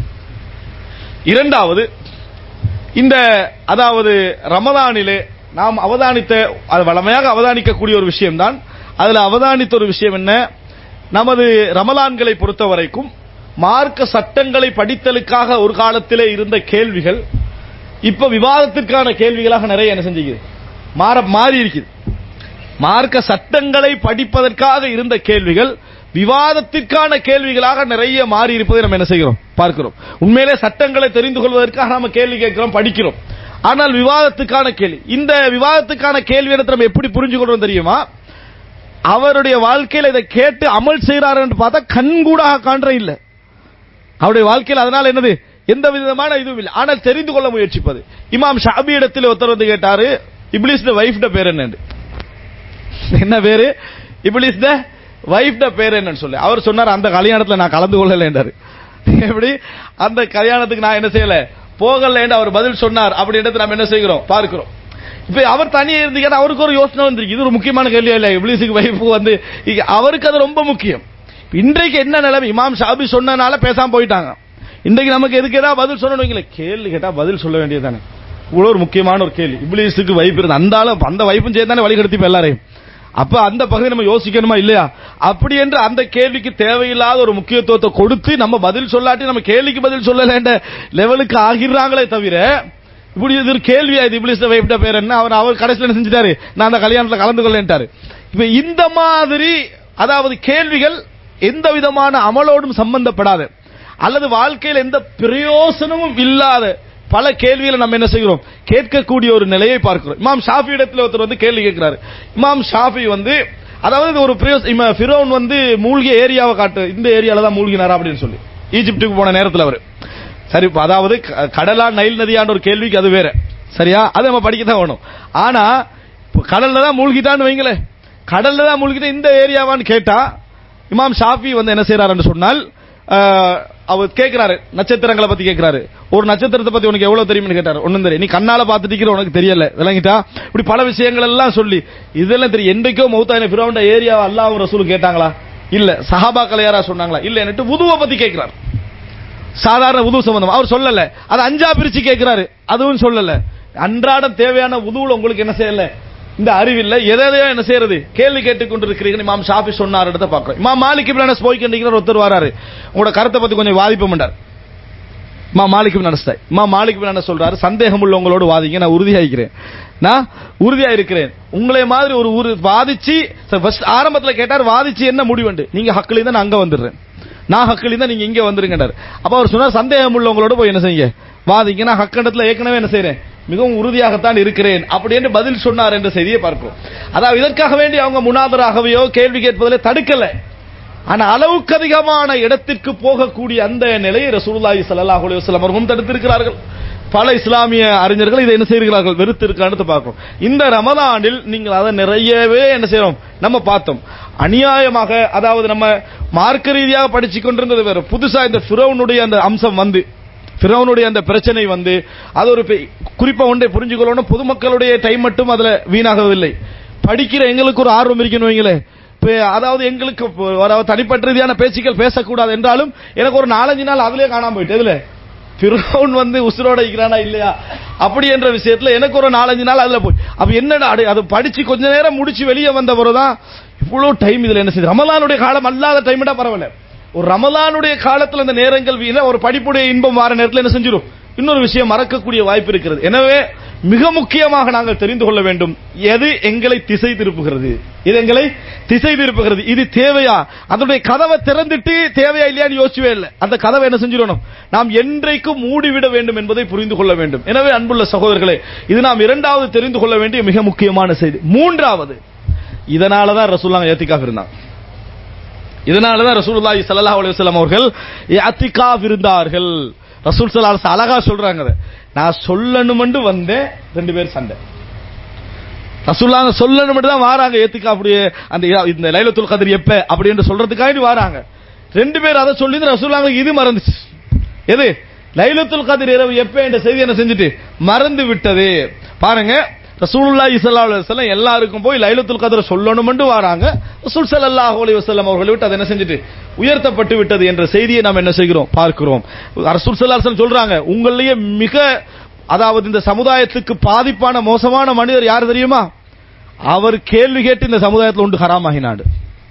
இரண்டாவது இந்த அதாவது ரமதானிலே நாம் அவதானித்த அது வளமையாக அவதானிக்கக்கூடிய ஒரு விஷயம்தான் அதுல அவதானித்த ஒரு விஷயம் என்ன நமது ரமலான்களை பொறுத்த வரைக்கும் மார்க்க சட்டங்களை படித்தலுக்காக ஒரு காலத்திலே இருந்த கேள்விகள் இப்ப விவாதத்திற்கான கேள்விகளாக நிறைய என்ன செஞ்சுக்குது மாற மாறி இருக்குது மார்க்க சட்டங்களை படிப்பதற்காக இருந்த கேள்விகள் விவாதத்திற்கான கேள்விகளாக நிறைய மாறி இருப்பதை நம்ம என்ன செய்கிறோம் பார்க்கிறோம் உண்மையிலே சட்டங்களை தெரிந்து கொள்வதற்காக நம்ம கேள்வி கேட்கிறோம் படிக்கிறோம் ஆனால் விவாதத்துக்கான கேள்வி இந்த விவாதத்துக்கான கேள்வி இடத்தை நம்ம எப்படி புரிஞ்சு கொள்றோம் தெரியுமா அவருடைய வாழ்க்கையில இதை கேட்டு அமல் செய்யறாரு என்று பார்த்தா கண்கூடாக காண்ற இல்ல அவருடைய வாழ்க்கையில் அதனால என்னது எந்த விதமான இதுவும் இல்லை ஆனால் தெரிந்து கொள்ள முயற்சிப்பது இமாம் ஷாபி இடத்தில் ஒருத்தர் வந்து கேட்டாரு இப்ளிஸ் வைஃப்ட பேர் என்ன என்ன பேரு இப்ளிஸ் வைஃப்ட பேர் என்னன்னு சொல்லி அவர் சொன்னார் அந்த கல்யாணத்துல நான் கலந்து கொள்ளல என்றாரு எப்படி அந்த கல்யாணத்துக்கு நான் என்ன செய்யல போகல என்று அவர் பதில் சொன்னார் அப்படின்றது நம்ம என்ன செய்கிறோம் பார்க்கிறோம் இப்ப அவர் தனியே இருந்தீங்கன்னா அவருக்கு ஒரு யோசனை வந்திருக்கு இது ஒரு முக்கியமான கேள்வி இல்ல இப்ளீஸுக்கு வைஃபு வந்து அவருக்கு அது ரொம்ப முக்கியம் இன்றைக்கு என்ன நிலைமை இமாம் ஷாபி சொன்னனால பேசாம போயிட்டாங்க இன்றைக்கு நமக்கு எதுக்கு ஏதாவது பதில் சொல்லணும் கேள்வி கேட்டா பதில் சொல்ல வேண்டியதானே இவ்வளவு ஒரு முக்கியமான ஒரு கேள்வி இப்ளீஸுக்கு வைஃப் இருந்து அந்த ஆளும் அந்த வைஃபும் சேர்த்து தானே வழிகெடுத்தி எல்லாரையும் அப்ப அந்த பகுதி நம்ம யோசிக்கணுமா இல்லையா அப்படி என்று அந்த கேள்விக்கு தேவையில்லாத ஒரு முக்கியத்துவத்தை கொடுத்து நம்ம பதில் சொல்லாட்டி நம்ம கேள்விக்கு பதில் சொல்லல லெவலுக்கு ஆகிறாங்களே தவிர இப்படி இது ஒரு கேள்வியா இது இப்ளிஸ் வைப்ட பேர் என்ன அவர் அவர் கடைசியில் என்ன செஞ்சிட்டாரு நான் அந்த கல்யாணத்துல கலந்து கொள்ளேன்ட்டாரு இப்ப இந்த மாதிரி அதாவது கேள்விகள் எந்த விதமான அமலோடும் சம்பந்தப்படாத அல்லது வாழ்க்கையில் எந்த பிரயோசனமும் இல்லாத பல கேள்விகளை நம்ம என்ன செய்கிறோம் கேட்கக்கூடிய ஒரு நிலையை பார்க்கிறோம் இமாம் ஷாஃபி இடத்துல ஒருத்தர் வந்து கேள்வி கேட்கிறாரு இமாம் ஷாஃபி வந்து அதாவது இது ஒரு பிரயோஸ் இம ஃபிரௌன் வந்து மூழ்கிய ஏரியாவை காட்டு இந்த ஏரியால தான் மூழ்கினாரா அப்படின்னு சொல்லி ஈஜிப்டுக்கு போன நேரத்தில் அவர் சரி இப்ப அதாவது க- கடலா நைல் நதியான ஒரு கேள்விக்கு அது வேற சரியா அது நம்ம படிக்க தான் வேணும் ஆனா இப்ப கடல்ல தான் மூழ்கிட்டான்னு வைங்களேன் கடல்ல தான் மூழ்கிட்டு இந்த ஏரியாவான்னு கேட்டா இமாம் ஷாஃபி வந்து என்ன செய்யறாருன்னு சொன்னால் ஆஹ், அவர் கேட்கிறாரு நட்சத்திரங்களை பத்தி கேட்கிறாரு ஒரு நட்சத்திரத்தை பத்தி உனக்கு எவ்வளவு தெரியும்னு கேட்டாரு ஒண்ணும் தெரியும் நீ கண்ணால பாத்துட்டு உனக்கு தெரியல விளங்கிட்டா இப்படி பல விஷயங்கள் எல்லாம் சொல்லி இதெல்லாம் தெரியும் என்றைக்கோ மௌத்தாயின பிறவண்ட ஏரியா அல்லாஹ் ரசூல் கேட்டாங்களா இல்ல சஹாபாக்கள் யாரா சொன்னாங்களா இல்ல என்னட்டு உதுவை பத்தி கேட்கிறார் சாதாரண உது சம்பந்தம் அவர் சொல்லல அது அஞ்சா பிரிச்சு கேட்கிறாரு அதுவும் சொல்லல அன்றாடம் தேவையான உதுவுல உங்களுக்கு என்ன செய்யல இந்த அறிவில்ல எதையோ என்ன செய்யறது கேள்வி கேட்டுக் கொண்டிருக்கிறீங்க இமாம் ஷாஃபி சொன்னார் இடத்த பார்க்கிறோம் இமாம் மாலிக் இப்னு அனஸ் போய் கண்டிக்கிற ஒருத்தர் வராரு உங்களோட கருத்தை பத்தி கொஞ்சம் வாதிப்பு பண்ணார் இமா மாலிக் இப்னு அனஸ் தான். இமா மாலிக் இப்னு அனஸ் சொல்றாரு சந்தேகம் உள்ளவங்களோட வாதிங்க நான் உறுதியா இருக்கிறேன் நான் உறுதியா இருக்கிறேன் உங்களை மாதிரி ஒரு ஊரு வாதிச்சு சரி, first ஆரம்பத்துல கேட்டார் வாதிச்சு என்ன முடிவுண்டு நீங்க ஹக்கிலி தான் நான் அங்க வந்துடுறேன் நான் ஹக்கிலி தான் நீங்க இங்க வந்துருங்கட்டார் அப்ப அவர் சொன்னார் சந்தேகம் உள்ளவங்களோட போய் என்ன செய்யுங்க வாதிங்க நான் ஹக்கண்டத்துல ஏற்கனவே என்ன செய்றேன் மிகவும் உறுதியாகத்தான் இருக்கிறேன் அப்படி என்று பதில் சொன்னார் என்ற செய்தியை பார்க்கிறோம் அதாவது இதற்காக வேண்டி அவங்க முனாதராகவையோ கேள்வி கேட்பதிலே தடுக்கல ஆனா அளவுக்கு அதிகமான இடத்திற்கு போகக்கூடிய அந்த நிலையை ரசூலுல்லாஹி ஸல்லல்லாஹு அலைஹி வஸல்லம் அவர்களும் தடுத்திருக்கிறார்கள் பல இஸ்லாமிய அறிஞர்கள் இதை என்ன செய்கிறார்கள் வெறுத்து இருக்கான்னு பார்க்கிறோம் இந்த ரமலானில் நீங்கள் அதை நிறையவே என்ன செய்றோம் நம்ம பார்த்தோம் அநியாயமாக அதாவது நம்ம மார்க்க ரீதியாக படிச்சு கொண்டிருந்தது வேற புதுசா இந்த ஃபிரௌனுடைய அந்த அம்சம் வந்து ஃபிரௌனுடைய அந்த பிரச்சனை வந்து அது ஒரு பெ- குறிப்பா ஒன்றை புரிஞ்சுக்கொள்ளணும் பொதுமக்களுடைய டைம் மட்டும் அதுல வீணாகவில்லை படிக்கிற எங்களுக்கு ஒரு ஆர்வம் இருக்கணும் வைங்களேன் இப்ப அதாவது எங்களுக்கு இப்ப அதாவது தனிப்பட்ட ரீதியான பேச்சுக்கள் பேசக்கூடாது என்றாலும் எனக்கு ஒரு நாலஞ்சு நாள் அதுலயே காணாம போயிட்டு எதுல பிறவுன் வந்து உசுரோட இருக்கிறானா இல்லையா அப்படி என்ற விஷயத்துல எனக்கு ஒரு நாலஞ்சு நாள் அதுல போய் அப்ப என்னடா அடு- அது படிச்சு கொஞ்ச நேரம் முடிச்சு வெளியே வந்த பிறகுதான் இவ்வளவு டைம் இதுல என்ன செய்யுது ரமலானுடைய காலம் அல்லாத டைம்டா பரவாயில்ல ஒரு ரமலானுடைய காலத்துல இந்த நேரங்கள் வீண ஒரு படிப்புடைய இன்பம் வார நேரத்துல என்ன செஞ்சிடும் இன்னொரு விஷயம் மறக்கக்கூடிய வாய்ப்பு இருக்கிறது எனவே மிக முக்கியமாக நாங்கள் தெரிந்து கொள்ள வேண்டும் எது எங்களை திசை திருப்புகிறது இது எங்களை திசை திருப்புகிறது இது தேவையா அதனுடைய கதவை திறந்துட்டு தேவையா இல்லையான்னு யோசிக்கவே இல்லை அந்த கதவை என்ன செஞ்சிடணும் நாம் என்றைக்கும் மூடிவிட வேண்டும் என்பதை புரிந்து கொள்ள வேண்டும் எனவே அன்புள்ள சகோதரர்களே இது நாம் இரண்டாவது தெரிந்து கொள்ள வேண்டிய மிக முக்கியமான செய்தி மூன்றாவது இதனாலதான் ரசூல்லாங்க ஏத்திக்காக இருந்தாங்க இதனாலதான் ரசூலுல்லாஹி ஸல்லல்லாஹு அலைஹி வஸல்லம் அவர்கள் இஅத்திகாஃப் இருந்தார்கள் ரசூல் ஸல்லல்லாஹு அலைஹி வஸல்லம் அழகா சொல்றாங்க அதை. நான் சொல்லணும்னு வந்தேன் ரெண்டு பேர் சண்டை ரசூலுல்லாஹ் சொல்லணும்னு தான் வாராங்க ஏத்திகா அப்படியே அந்த இந்த லைலத்துல் கத்ர் எப்ப அப்படி என்று சொல்றதுக்காக வாராங்க ரெண்டு பேர் அதை சொல்லி ரசூலுல்லாஹ் இது மறந்துச்சு எது லைலத்துல் கத்ர் இரவு எப்ப என்ற செய்தி என்ன செஞ்சுட்டு மறந்து விட்டது பாருங்க ரசூலுல்லாஹி ஸல்லல்லாஹு அலைஹி வஸல்லம் எல்லாருக்கும் போய் லைலத்துல் கத்ர் சொல்லணும்னு வராங்க ரசூல் ஸல்லல்லாஹு அலைஹி வஸல்லம் அவர்களை விட்டு அதை என்ன செஞ்சுட்டு உயர்த்தப்பட்டு விட்டது என்ற செய்தியை நாம் என்ன செய்கிறோம் பார்க்கிறோம் ரசூல் ஸல்லல்லாஹு அலைஹி வஸல்லம் சொல்றாங்க உங்களிலேயே மிக அதாவது இந்த சமுதாயத்துக்கு பாதிப்பான மோசமான மனிதர் யார் தெரியுமா அவர் கேள்வி கேட்டு இந்த சமுதாயத்தில் உண்டு ஹராமாகினாடு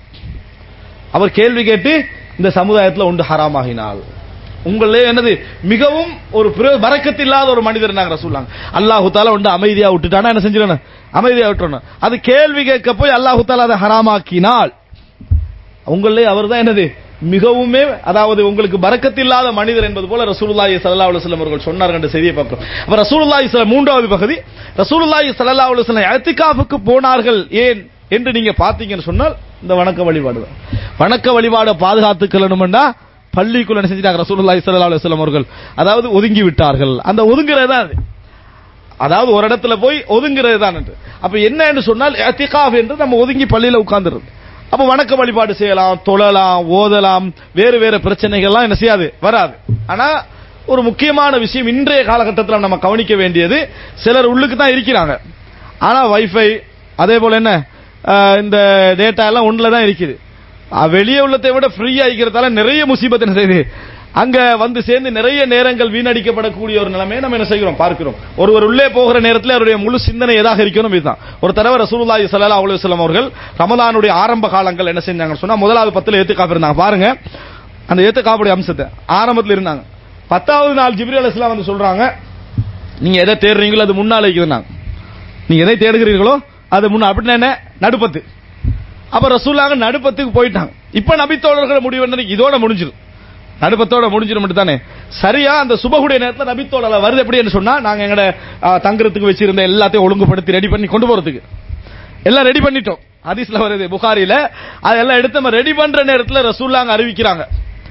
அவர் கேள்வி கேட்டு இந்த சமுதாயத்தில் உண்டு ஹராமாகினாள் உங்களே என்னது மிகவும் ஒரு பறக்கத்து இல்லாத ஒரு மனிதர் நாங்க சொல்லாங்க அல்லாஹு தாலா உண்டு அமைதியா விட்டுட்டானா என்ன செஞ்சிடணும் அமைதியா விட்டுறணும் அது கேள்வி கேட்க போய் அல்லாஹு தாலா அதை ஹராமாக்கினால் உங்களே அவர் தான் என்னது மிகவுமே அதாவது உங்களுக்கு பறக்கத்து இல்லாத மனிதர் என்பது போல ரசூலுல்லாஹி ஸல்லல்லாஹு அலைஹி வஸல்லம் அவர்கள் சொன்னார்கள் என்ற செய்தியை பார்க்கிறோம் அப்ப ரசூலுல்லாஹி ஸல்லல்லாஹு மூன்றாவது பகுதி ரசூலுல்லாஹி ஸல்லல்லாஹு அலைஹி வஸல்லம் இஅ்திகாஃபுக்கு போனார்கள் ஏன் என்று நீங்க பாத்தீங்கன்னு சொன்னால் இந்த வணக்க வழிபாடு தான் வணக்க வழிபாடை பாதுகாத்துக்கணும்னா பள்ளிக்குள்ள என்ன செஞ்சிட்டாங்க ரசூலுல்லாஹி ஸல்லல்லாஹு அலைஹி வஸல்லம் அவர்கள் அதாவது ஒதுங்கி விட்டார்கள் அந்த ஒதுங்குறது தான் அது அதாவது ஒரு இடத்துல போய் ஒதுங்குறது தான் என்று. அப்ப என்ன என்று சொன்னால் இஅ்திகாஃப் என்று நம்ம ஒதுங்கி பள்ளியில உட்கார்ந்துருது அப்ப வணக்க வழிபாடு செய்யலாம் தொழலாம் ஓதலாம் வேறு வேறு பிரச்சனைகள்லாம் என்ன செய்யாது வராது ஆனா ஒரு முக்கியமான விஷயம் இன்றைய காலகட்டத்தில் நம்ம கவனிக்க வேண்டியது சிலர் உள்ளுக்கு தான் இருக்கிறாங்க ஆனா வைஃபை அதே போல என்ன அஹ், இந்த டேட்டா எல்லாம் ஒண்ணுல தான் இருக்குது அஹ், வெளியே உள்ளதை விட ஃப்ரீயா இருக்கிறதால நிறைய முசீபத் என்ன செய்யுது அங்க வந்து சேர்ந்து நிறைய நேரங்கள் வீணடிக்கப்படக்கூடிய ஒரு நிலைமையை நம்ம என்ன செய்கிறோம் பார்க்கிறோம் ஒருவர் உள்ளே போகிற நேரத்தில் அவருடைய முழு சிந்தனை எதாக இருக்கணும் இதுதான் ஒரு தடவை ரசூலுல்லாஹி ஸல்லல்லாஹு அலைஹி வஸல்லம் அவர்கள் ரமலானுடைய ஆரம்ப காலங்கள் என்ன செஞ்சாங்கன்னு சொன்னா முதலாவது பத்துல ஏத்துக்காப்பு இருந்தாங்க பாருங்க அந்த ஏத்துக்காப்புடைய அம்சத்தை ஆரம்பத்தில் இருந்தாங்க பத்தாவது நாள் ஜிப்ரி அலைஹிஸ்ஸலாம் வந்து சொல்றாங்க நீங்க எதை தேடுறீங்களோ அது முன்னால இருக்குதுன்னாங்க நீங்க எதை தேடுகிறீர்களோ அது முன்ன அப்படின்னா என்ன நடுப்பத்து அப்ப ரசூலாங்க நடுப்பத்துக்கு போயிட்டாங்க இப்ப நபித்தோழர்கள் முடிவு என்ன இதோட முடிஞ்சிடும் நடுப்பத்தோட முடிஞ்சிடும் தானே சரியா அந்த சுபகுடைய நேரத்தில் நபித்தோழல வருது எப்படின்னு சொன்னா நாங்க எங்கட ஆ, தங்குறதுக்கு வச்சிருந்த எல்லாத்தையும் ஒழுங்குபடுத்தி ரெடி பண்ணி கொண்டு போறதுக்கு எல்லாம் ரெடி பண்ணிட்டோம் ஹதீஸ்ல வருது புகாரில அதெல்லாம் எடுத்து நம்ம ரெடி பண்ற நேரத்தில் ரசூல்லாங்க அறிவிக்கிறாங்க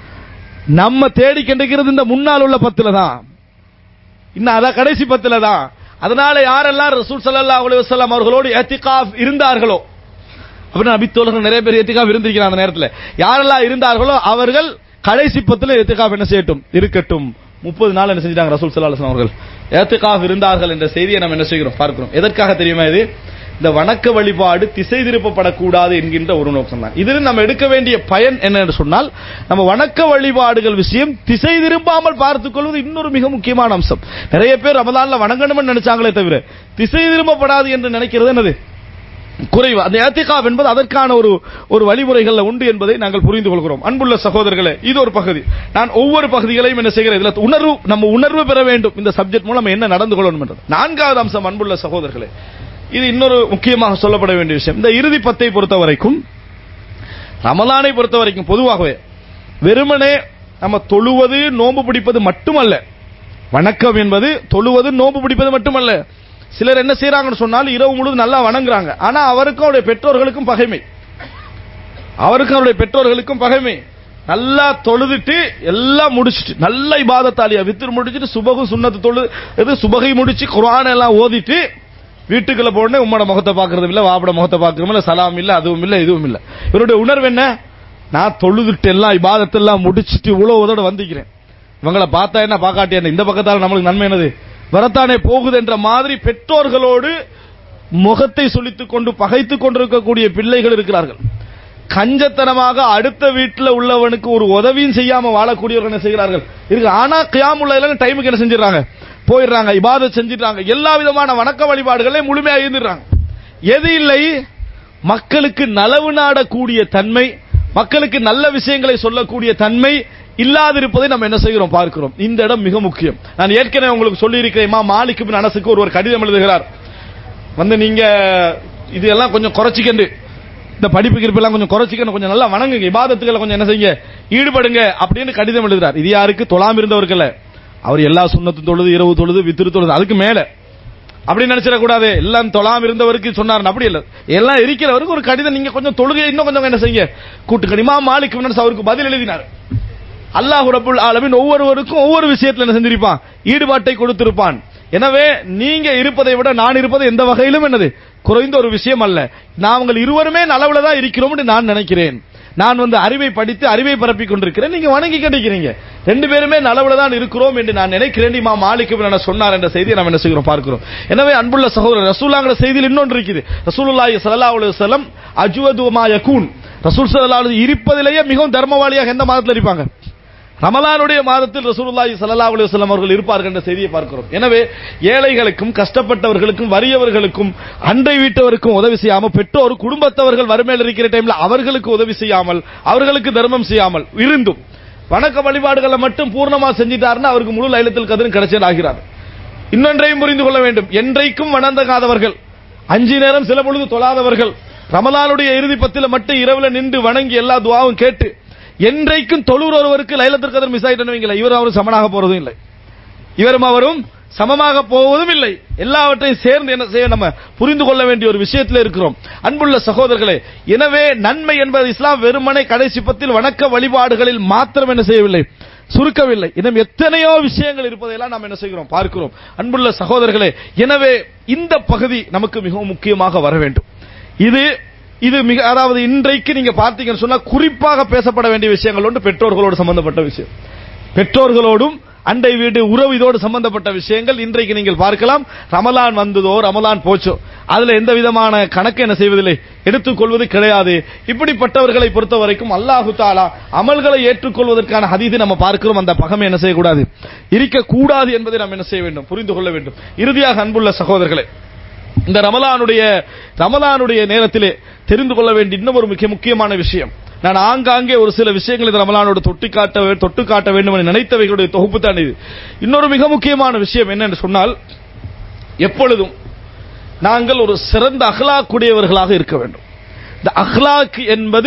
நம்ம தேடி கண்டுக்கிறது இந்த முன்னால் உள்ள பத்துல தான் இன்னும் அதான் கடைசி பத்துல தான் அதனால யாரெல்லாம் ரசூல் ஸல்லல்லாஹு அலைஹி வஸல்லம் அவர்களோடு இத்திகாஃப் இருந்தார்களோ அப்படின்னு நபித்தோழர்கள் நிறைய பேர் இத்திகாஃப் இருந்திருக்கிறாங்க அந்த நேரத்தில் யாரெல்லாம் இருந்தார்களோ அவர்கள் கடைசி பத்துல இத்திகாஃப் என்ன செய்யட்டும் இருக்கட்டும் முப்பது நாள் என்ன செஞ்சிட்டாங்க ரசூல் ஸல்லல்லாஹு அலைஹி வஸல்லம் அவர்கள் இத்திகாஃப் இருந்தார்கள் என்ற செய்தியை நம்ம என்ன செய்கிறோம் பார்க்கிறோம் எதற்காக தெரியுமா இது இந்த வணக்க வழிபாடு திசை திருப்பப்படக்கூடாது என்கின்ற ஒரு நோக்கம் தான் இதில் நம்ம எடுக்க வேண்டிய பயன் என்னன்னு சொன்னால் நம்ம வணக்க வழிபாடுகள் விஷயம் திசை திரும்பாமல் பார்த்துக் கொள்வது இன்னொரு மிக முக்கியமான அம்சம் நிறைய பேர் ரமதான்ல வணங்கணும்னு நினைச்சாங்களே தவிர திசை திரும்பப்படாது என்று நினைக்கிறது என்னது குறைவு அந்த ஏத்திகாப் என்பது அதற்கான ஒரு ஒரு வழிமுறைகள்ல உண்டு என்பதை நாங்கள் புரிந்து கொள்கிறோம் அன்புள்ள சகோதரர்களே இது ஒரு பகுதி நான் ஒவ்வொரு பகுதிகளையும் என்ன செய்கிறேன் இதுல உணர்வு நம்ம உணர்வு பெற வேண்டும் இந்த சப்ஜெக்ட் மூலம் நம்ம என்ன நடந்து கொள்ளணும் என்றது நான்காவது அம்சம் அன்புள்ள சகோதரர்களே இது இன்னொரு முக்கியமாக சொல்லப்பட வேண்டிய விஷயம் இந்த இறுதி பத்தை பொறுத்த வரைக்கும் ரமலானை பொறுத்த வரைக்கும் பொதுவாகவே வெறுமனே நம்ம தொழுவது நோன்பு பிடிப்பது மட்டுமல்ல வணக்கம் என்பது தொழுவது நோன்பு பிடிப்பது மட்டுமல்ல சிலர் என்ன செய்யறாங்கன்னு சொன்னால் இரவு முழுவதும் நல்லா வணங்குறாங்க ஆனா அவருக்கும் அவருடைய பெற்றோர்களுக்கும் பகைமை அவருக்கும் அவருடைய பெற்றோர்களுக்கும் பகைமை நல்லா தொழுதுட்டு எல்லாம் முடிச்சிட்டு நல்ல இபாதத்தாலியா வித்திரு முடிச்சிட்டு சுபகு சுண்ணத்து தொழு இது சுபகை முடிச்சு குர்ஆன் எல்லாம் ஓதிட்டு வீட்டுக்குள்ள போனே உம்மோட முகத்தை பாக்குறது இல்ல வாப்பட முகத்தை பாக்குறதும் இல்ல சலாம் இல்ல அதுவும் இல்ல இதுவும் இல்ல இவருடைய உணர்வு என்ன நான் தொழுதுட்டு எல்லாம் இபாதத்தெல்லாம் முடிச்சிட்டு இவ்வளவு உதோட வந்திக்கிறேன் இவங்கள பார்த்தா என்ன பாக்காட்டி என்ன இந்த பக்கத்தால நம்மளுக்கு நன்மை என்னது வரத்தானே போகுது என்ற மாதிரி பெற்றோர்களோடு முகத்தை சுளித்துக் கொண்டு பகைத்துக் கொண்டிருக்கக்கூடிய பிள்ளைகள் இருக்கிறார்கள் கஞ்சத்தனமாக அடுத்த வீட்டில் உள்ளவனுக்கு ஒரு உதவியும் செய்யாம வாழக்கூடியவர்கள் என்ன செய்கிறார்கள் இருக்கு ஆனா கியாமுள்ள டைமுக்கு என்ன செஞ்சிடறாங்க போயிடுறாங்க இபாதத் செஞ்சிடறாங்க எல்லா விதமான வணக்க வழிபாடுகளையும் முழுமையாக இருந்துடுறாங்க எது இல்லை மக்களுக்கு நலவு நாடக்கூடிய தன்மை மக்களுக்கு நல்ல விஷயங்களை சொல்லக்கூடிய தன்மை இல்லாதிருப்பதை நம்ம என்ன செய்கிறோம் பார்க்கிறோம் இந்த இடம் மிக முக்கியம் நான் ஏற்கனவே உங்களுக்கு சொல்லி இருக்கிறேன் மாலிக் பின் அனசுக்கு ஒருவர் கடிதம் எழுதுகிறார் வந்து நீங்க இதெல்லாம் கொஞ்சம் குறைச்சிக்கண்டு இந்த படிப்பு கிருப்பெல்லாம் கொஞ்சம் குறைச்சிக்கணும் கொஞ்சம் நல்லா வணங்குங்க இபாதத்துக்களை கொஞ்சம் என்ன செய்யுங்க ஈடுபடுங்க அப்படின்னு கடிதம் எழுதுறார் இது யாருக்கு தொழாம இருந்தவர்கள் அவர் எல்லா சுண்ணத்தும் தொழுது இரவு தொழுது வித்திரு தொழுது அதுக்கு மேல அப்படி நினைச்சிடக்கூடாது எல்லாம் தொழாம இருந்தவருக்கு சொன்னார் அப்படி இல்ல எல்லாம் இருக்கிறவருக்கு ஒரு கடிதம் நீங்க கொஞ்சம் தொழுகை இன்னும் கொஞ்சம் என்ன செய்யுங்க கூட்டு கடிமா மாலிக் பின் அனஸ் அவருக்கு பதில் எழுதினார் அல்லாஹ் ரபுல் ஆலமின் ஒவ்வொருவருக்கும் ஒவ்வொரு விஷயத்துல என்ன செஞ்சிருப்பான் ஈடுபாட்டை கொடுத்திருப்பான் எனவே நீங்க இருப்பதை விட நான் இருப்பது எந்த வகையிலும் என்னது குறைந்த ஒரு விஷயம் அல்ல நாங்கள் இருவருமே நலவுல தான் இருக்கிறோம் நான் நினைக்கிறேன் நான் வந்து அறிவை படித்து அறிவை பரப்பி கொண்டிருக்கிறேன் நீங்க வணங்கி கிடைக்கிறீங்க ரெண்டு பேருமே நலவுல தான் இருக்கிறோம் என்று நான் நினைக்கிறேன் இமா மாலிக் என்ன சொன்னார் என்ற செய்தியை நம்ம என்ன செய்கிறோம் பார்க்கிறோம் எனவே அன்புள்ள சகோதரர் ரசூலாங்கிற செய்தியில் இன்னொன்று இருக்குது ரசூலுல்லாஹி ஸல்லல்லாஹு அலைஹி வஸல்லம் அஜ்வது மா யகூன் ரசூல் ஸல்லல்லாஹு அலைஹி இருப்பதிலேயே மிகவும் தர்மவாளியாக எந்த மாதத்தில் இருப்பாங்க ரமலானுடைய மாதத்தில் ரசூலுல்லாஹி ஸல்லல்லாஹு அலைஹி வஸல்லம் அவர்கள் இருப்பார்கள் என்ற செய்தியை பார்க்கிறோம் எனவே ஏழைகளுக்கும் கஷ்டப்பட்டவர்களுக்கும் வறியவர்களுக்கும் அண்டை வீட்டவருக்கும் உதவி செய்யாம பெற்றோர் குடும்பத்தவர்கள் வறுமையில் இருக்கிற டைம்ல அவர்களுக்கு உதவி செய்யாமல் அவர்களுக்கு தர்மம் செய்யாமல் இருந்தும் வணக்க வழிபாடுகளை மட்டும் பூர்ணமா செஞ்சிட்டாருன்னா அவருக்கு முழு லைலத்தில் கதிரும் கிடைச்சல் ஆகிறார் இன்னொன்றையும் புரிந்து கொள்ள வேண்டும் என்றைக்கும் வணந்தகாதவர்கள் அஞ்சு நேரம் சில பொழுது தொழாதவர்கள் ரமலானுடைய இறுதி பத்தில மட்டும் இரவுல நின்று வணங்கி எல்லா துவாவும் கேட்டு என்றைக்கும் தொழுர் ஒருவருக்கு லைலத்திற்கு கதர் மிஸ் ஆயிட்டு வைங்களேன் இவரும் அவரும் சமனாக போறதும் இல்லை இவரும் அவரும் சமமாக போவதும் இல்லை எல்லாவற்றையும் சேர்ந்து என்ன செய்ய நம்ம புரிந்து கொள்ள வேண்டிய ஒரு விஷயத்தில் இருக்கிறோம் அன்புள்ள சகோதரர்களே எனவே நன்மை என்பது இஸ்லாம் வெறுமனை கடைசி பத்தில் வணக்க வழிபாடுகளில் மாத்திரம் என்ன செய்யவில்லை சுருக்கவில்லை இன்னும் எத்தனையோ விஷயங்கள் இருப்பதையெல்லாம் நாம் என்ன செய்கிறோம் பார்க்கிறோம் அன்புள்ள சகோதரர்களே எனவே இந்த பகுதி நமக்கு மிகவும் முக்கியமாக வர வேண்டும் இது இது மிக அதாவது இன்றைக்கு நீங்க பார்த்தீங்கன்னு சொன்னா குறிப்பாக பேசப்பட வேண்டிய விஷயங்கள் ஒன்று பெற்றோர்களோடு சம்பந்தப்பட்ட விஷயம் பெற்றோர்களோடும் அண்டை வீடு உறவு இதோடு சம்பந்தப்பட்ட விஷயங்கள் இன்றைக்கு நீங்கள் பார்க்கலாம் ரமலான் வந்ததோ ரமலான் போச்சோ அதுல எந்த விதமான கணக்கு என்ன செய்வதில்லை எடுத்துக்கொள்வது கிடையாது இப்படிப்பட்டவர்களை பொறுத்த வரைக்கும் அல்லாஹு தாலா அமல்களை ஏற்றுக்கொள்வதற்கான ஹதீது நம்ம பார்க்கிறோம் அந்த பகமை என்ன செய்யக்கூடாது இருக்கக்கூடாது என்பதை நாம் என்ன செய்ய வேண்டும் புரிந்து கொள்ள வேண்டும் இறுதியாக அன்புள்ள சகோதரர்களே இந்த ரமலானுடைய ரமலானுடைய நேரத்திலே தெரிந்து கொள்ள வேண்டிய இன்னும் ஒரு மிக முக்கியமான விஷயம் நான் ஆங்காங்கே ஒரு சில விஷயங்கள் இந்த ரமலானோட தொட்டி காட்ட தொட்டு காட்ட வேண்டும் என நினைத்தவைகளுடைய தொகுப்பு தான் இது இன்னொரு மிக முக்கியமான விஷயம் என்னென்று சொன்னால் எப்பொழுதும் நாங்கள் ஒரு சிறந்த அஹ்லாக்குடையவர்களாக இருக்க வேண்டும் இந்த அஹ்லாக் என்பது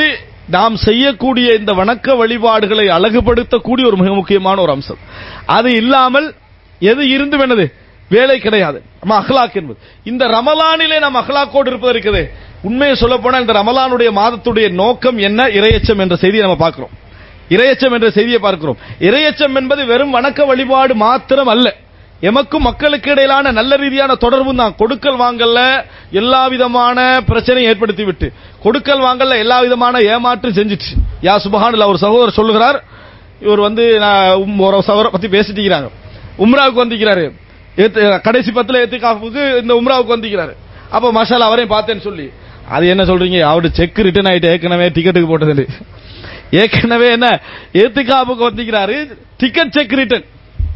நாம் செய்யக்கூடிய இந்த வணக்க வழிபாடுகளை அழகுபடுத்தக்கூடிய ஒரு மிக முக்கியமான ஒரு அம்சம் அது இல்லாமல் எது இருந்தும் என்னது வேலை கிடையாது நம்ம அஹ்லாக் என்பது இந்த ரமலானிலே நாம் அஹ்லாக்கோடு இருப்பது இருக்குது உண்மையை சொல்ல போனா இந்த ரமலானுடைய மாதத்துடைய நோக்கம் என்ன இரையச்சம் என்ற செய்தியை நம்ம பார்க்கிறோம் இரையச்சம் என்ற செய்தியை பார்க்கிறோம் இரையச்சம் என்பது வெறும் வணக்க வழிபாடு மாத்திரம் அல்ல எமக்கும் மக்களுக்கு இடையிலான நல்ல ரீதியான தொடர்பும் தான் கொடுக்கல் வாங்கல்ல எல்லா விதமான பிரச்சனையும் ஏற்படுத்தி விட்டு கொடுக்கல் வாங்கல்ல எல்லா விதமான ஏமாற்றம் செஞ்சுட்டு யா சுபஹான் ஒரு சகோதரர் சொல்லுகிறார் இவர் வந்து நான் உம் ஒரு சகோதர பத்தி பேசிட்டு இருக்கிறாங்க உம்ராவுக்கு வந்திருக்கிறாரு ஏத்து- கடைசி பத்துல ஏத்துக்காப்புக்கு இந்த உம்ராவுக்கு வந்திருக்கிறாரு அப்ப மசாலா அவரையும் பார்த்தேன்னு சொல்லி அது என்ன சொல்றீங்க அவரு செக் ரிட்டர்ன் ஆயிட்டு ஏற்கனவே டிக்கெட்டுக்கு போட்டது ஏற்கனவே என்ன ஏத்துக்காப்புக்கு வந்திருக்கிறாரு டிக்கெட் செக் ரிட்டர்ன்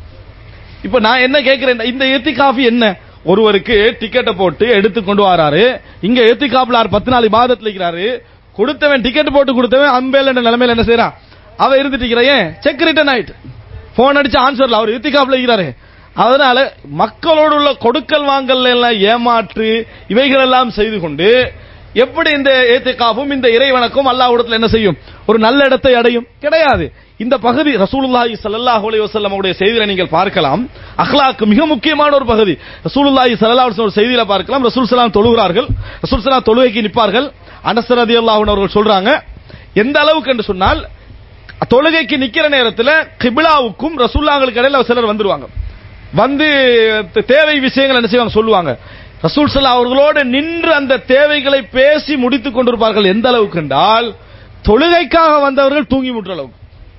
இப்ப நான் என்ன கேட்கிறேன் இந்த ஏத்திகாஃபி என்ன ஒருவருக்கு டிக்கெட்டை போட்டு எடுத்து கொண்டு வராரு இங்க ஏத்திகாப்ல பத்து நாள் இபாதத்துல இருக்கிறாரு கொடுத்தவன் டிக்கெட் போட்டு கொடுத்தவன் அம்பேல் என்ற நிலைமையில என்ன செய்யறான் அவ இருந்துட்டு இருக்கிறேன் செக் ரிட்டர்ன் ஆயிட்டு போன் அடிச்சு ஆன்சர்ல அவர் ஏத்திகாப்ல இருக்கிறாரு அதனால மக்களோடு உள்ள கொடுக்கல் வாங்கல் எல்லாம் ஏமாற்று இவைகள் எல்லாம் செய்து கொண்டு எப்படி இந்த ஏத்திகாப்பும் இந்த இறைவனுக்கும் அல்லாஹ்விடத்தில் என்ன செய்யும் ஒரு நல்ல இடத்தை அடையும் கிடையாது இந்த பகுதி ரசூலுல்லாஹி ஸல்லல்லாஹு அலைஹி வஸல்லம் உடைய செய்தியில நீங்கள் பார்க்கலாம் அக்லாக் மிக முக்கியமான ஒரு பகுதி ரசூலுல்லாஹி ஸல்லல்லாஹு அலைஹி வஸல்லம் ஒரு செய்தியில பார்க்கலாம் ரசூல் ஸல்லல்லாஹு தொழுகிறார்கள் ரசூல் ஸல்லல்லாஹு தொழுகைக்கு நிற்பார்கள் அனஸ் ரலியல்லாஹு அன்ஹு அவர்கள் சொல்றாங்க எந்த அளவுக்கு என்று சொன்னால் தொழுகைக்கு நிக்கிற நேரத்தில் கிபிலாவுக்கும் ரசூல்லாங்களுக்கு இடையில சிலர் வந்துருவாங்க வந்து தே- தேவை விஷயங்கள் என்ன செய்வாங்க சொல்லுவாங்க ரசூல் ஸல்லல்லாஹு அவர்களோடு நின்று அந்த தேவைகளை பேசி முடித்துக் கொண்டிருப்பார்கள் எந்த அளவுக்கு என்றால் தொழுகைக்காக வந்தவர்கள் தூங்கி முற்ற அளவுக்கு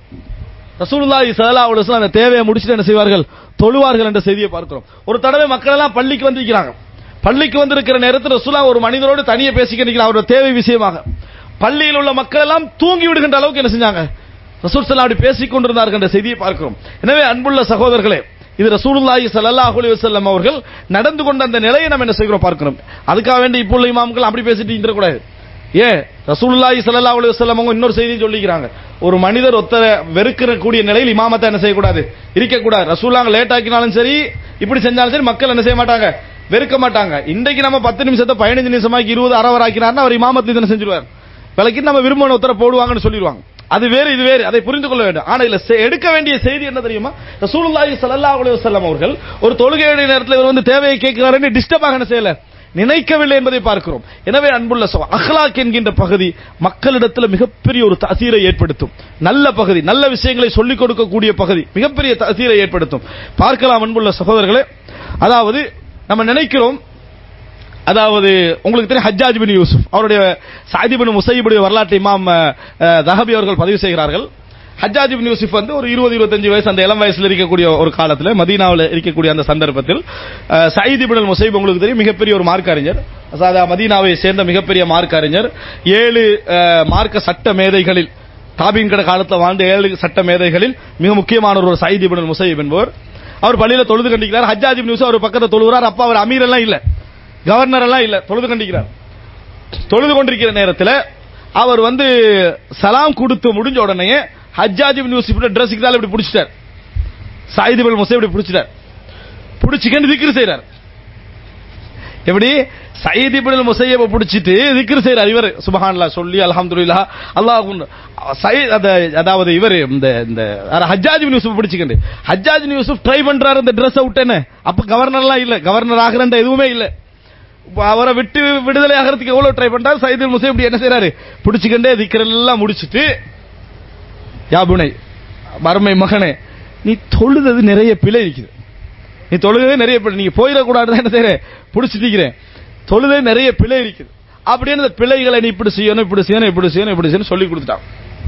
ரசூலுல்லாஹி ஸல்லல்லாஹு அலைஹி வஸல்லம் அந்த தேவையை முடிச்சிட்டு என்ன செய்வார்கள் தொழுவார்கள் என்ற செய்தியை பார்க்கிறோம் ஒரு தடவை மக்கள் எல்லாம் பள்ளிக்கு வந்திருக்கிறாங்க பள்ளிக்கு வந்திருக்கிற நேரத்தில் ரசூலா ஒரு மனிதரோடு தனியே பேசிக்க நிற்கிறார் அவரோட தேவை விஷயமாக பள்ளியில் உள்ள மக்கள் எல்லாம் தூங்கி விடுகின்ற அளவுக்கு என்ன செஞ்சாங்க ரசூல் ஸல்லல்லாஹு அப்படி பேசிக் கொண்டிருந்தார்கள் என்ற செய்தியை பார்க்கிறோம் எனவே அன்புள்ள சகோதரர்களே இது ரசூலுல்லாஹி ஸல்லல்லாஹு அலைஹி வஸல்லம் அவர்கள் நடந்து கொண்ட அந்த நிலையை நம்ம என்ன செய்கிறோம் பார்க்கிறோம் அதுக்காக வேண்டி இப்போ உள்ள இமாம்கள் அப்படி பேசிட்டு இருந்துடக்கூடாது ஏன் ரசூலுல்லாஹி ஸல்லல்லாஹு அலைஹி வஸல்லம் அவங்க இன்னொரு செய்தி சொல்லிக்கிறாங்க ஒரு மனிதர் ஒத்தர வெறுக்கிற கூடிய நிலையில் இமாமத்தை என்ன செய்யக்கூடாது இருக்கக்கூடாது ரசூலாங்க லேட் ஆக்கினாலும் சரி இப்படி செஞ்சாலும் சரி மக்கள் என்ன செய்ய மாட்டாங்க வெறுக்க மாட்டாங்க இன்றைக்கு நம்ம பத்து நிமிஷத்தை பதினஞ்சு நிமிஷமாக்கி இருபது அரை ஆக்கினார்னா அவர் இமாமத்தில் இதனை செஞ்சிருவார் விலைக்கு நம்ம விரும்பின உத்தர போடுவாங்கன்னு சொல்லிடுவாங்க அது வேறு இது வேறு அதை புரிந்து கொள்ள வேண்டும் ஆனா இதுல செ- எடுக்க வேண்டிய செய்தி என்ன தெரியுமா ரசூலுல்லாஹி ஸல்லல்லாஹு அலைஹி வஸல்லம் அவர்கள் ஒரு தொழுகையுடைய நேரத்தில் இவர் வந்து தேவையை கேட்கிறாருன்னு டிஸ்டர்ப் ஆக என்ன செய்யல நினைக்கவில்லை என்பதை பார்க்கிறோம் எனவே அன்புள்ள சகோ அஹ்லாக் என்கின்ற பகுதி மக்களிடத்தில் மிகப்பெரிய ஒரு தசீரை ஏற்படுத்தும் நல்ல பகுதி நல்ல விஷயங்களை சொல்லிக் கொடுக்கக்கூடிய பகுதி மிகப்பெரிய தசீரை ஏற்படுத்தும் பார்க்கலாம் அன்புள்ள சகோதரர்களே அதாவது நம்ம நினைக்கிறோம் அதாவது உங்களுக்கு தெரியும் ஹஜ்ஜாஜ் பின் யூசுப் அவருடைய சாதி பின் முசைபுடைய வரலாற்று இமாம் அஹ், தஹபி அவர்கள் பதிவு செய்கிறார்கள் ஹஜ்ஜாஜ் பின் யூசுப் வந்து ஒரு இருபது இருபத்தஞ்சு வயசு அந்த இளம் வயசுல இருக்கக்கூடிய ஒரு காலத்தில் மதீனாவில் இருக்கக்கூடிய அந்த சந்தர்ப்பத்தில் அஹ், சயீத் இப்னு முசைப் உங்களுக்கு தெரியும் மிகப்பெரிய ஒரு மார்க்க அறிஞர் அதாவது மதீனாவை சேர்ந்த மிகப்பெரிய மார்க்க அறிஞர் ஏழு அஹ், மார்க்க சட்ட மேதைகளில் தாபின் கட காலத்தில் வாழ்ந்த ஏழு சட்ட மேதைகளில் மிக முக்கியமான ஒரு சயீத் இப்னு முசைப் என்பவர் அவர் பள்ளியில தொழுது கண்டிக்கிறார் ஹஜ்ஜாஜ் இப்னு யூசுப் அவர் பக்கத்துல தொழுகிறார் அப்ப அவர் அமீர் எல்லாம் இல்ல கவர்னர் எல்லாம் இல்ல தொழுது கண்டிக்கிறார் தொழுது கொண்டிருக்கிற நேரத்தில் அவர் வந்து சலாம் கொடுத்து முடிஞ்ச உடனே ஹஜ்ஜாஜ் இப்னு யூசுப் ட்ரெஸ்ஸுக்கு தான் இப்படி பிடிச்சிட்டார் சாயித் இப்னு முசைப் இப்படி பிடிச்சிட்டார் பிடிச்சிக்கன்னு திக்ரு செய்றார் எப்படி சயீத் இப்னு முசையப பிடிச்சிட்டு திக்ர் செய்றார் இவர் சுபஹானல்லாஹ் சொல்லி அல்ஹம்துலில்லாஹ் அல்லாஹ் சயீத் அத- அதாவது இவர் இந்த இந்த யாரு, ஹஜ்ஜாஜ் பின் யூசுப் பிடிச்சிக்கண்டு ஹஜ்ஜாஜ் பின் யூசுப் ட்ரை பண்றாரு இந்த Dress விட்டேன்னு அப்ப கவர்னர்லாம் இல்ல கவர்னர் ஆகிறன்ற எதுவுமே இல்ல இப்ப அவரை விட்டு விடுதலை ஆகிறதுக்கு எவ்வளவு ட்ரை பண்றாரு சயீத் இப்னு முசைப் இப்படி என்ன செய்றாரு பிடிச்சிக்கண்டே திக்ரெல்லாம் முடிச்சிட்டு யா புனை மருமை மகனே நீ தொழுதது நிறைய பிழை இருக்குது நீ தொழுகவே நிறைய பிழை நீங்க போயிடக்கூடாது என்ன செய்யறேன் பிடிச்சிட்டிக்கிறேன் தொழுதே நிறைய பிழை இருக்குது அப்படின்னு அந்த பிழைகளை நீ இப்படி செய்யணும் இப்படி செய்யணும் இப்படி செய்யணும் இப்படி செய்யணும் சொல்லி கொடுத்துட்டான்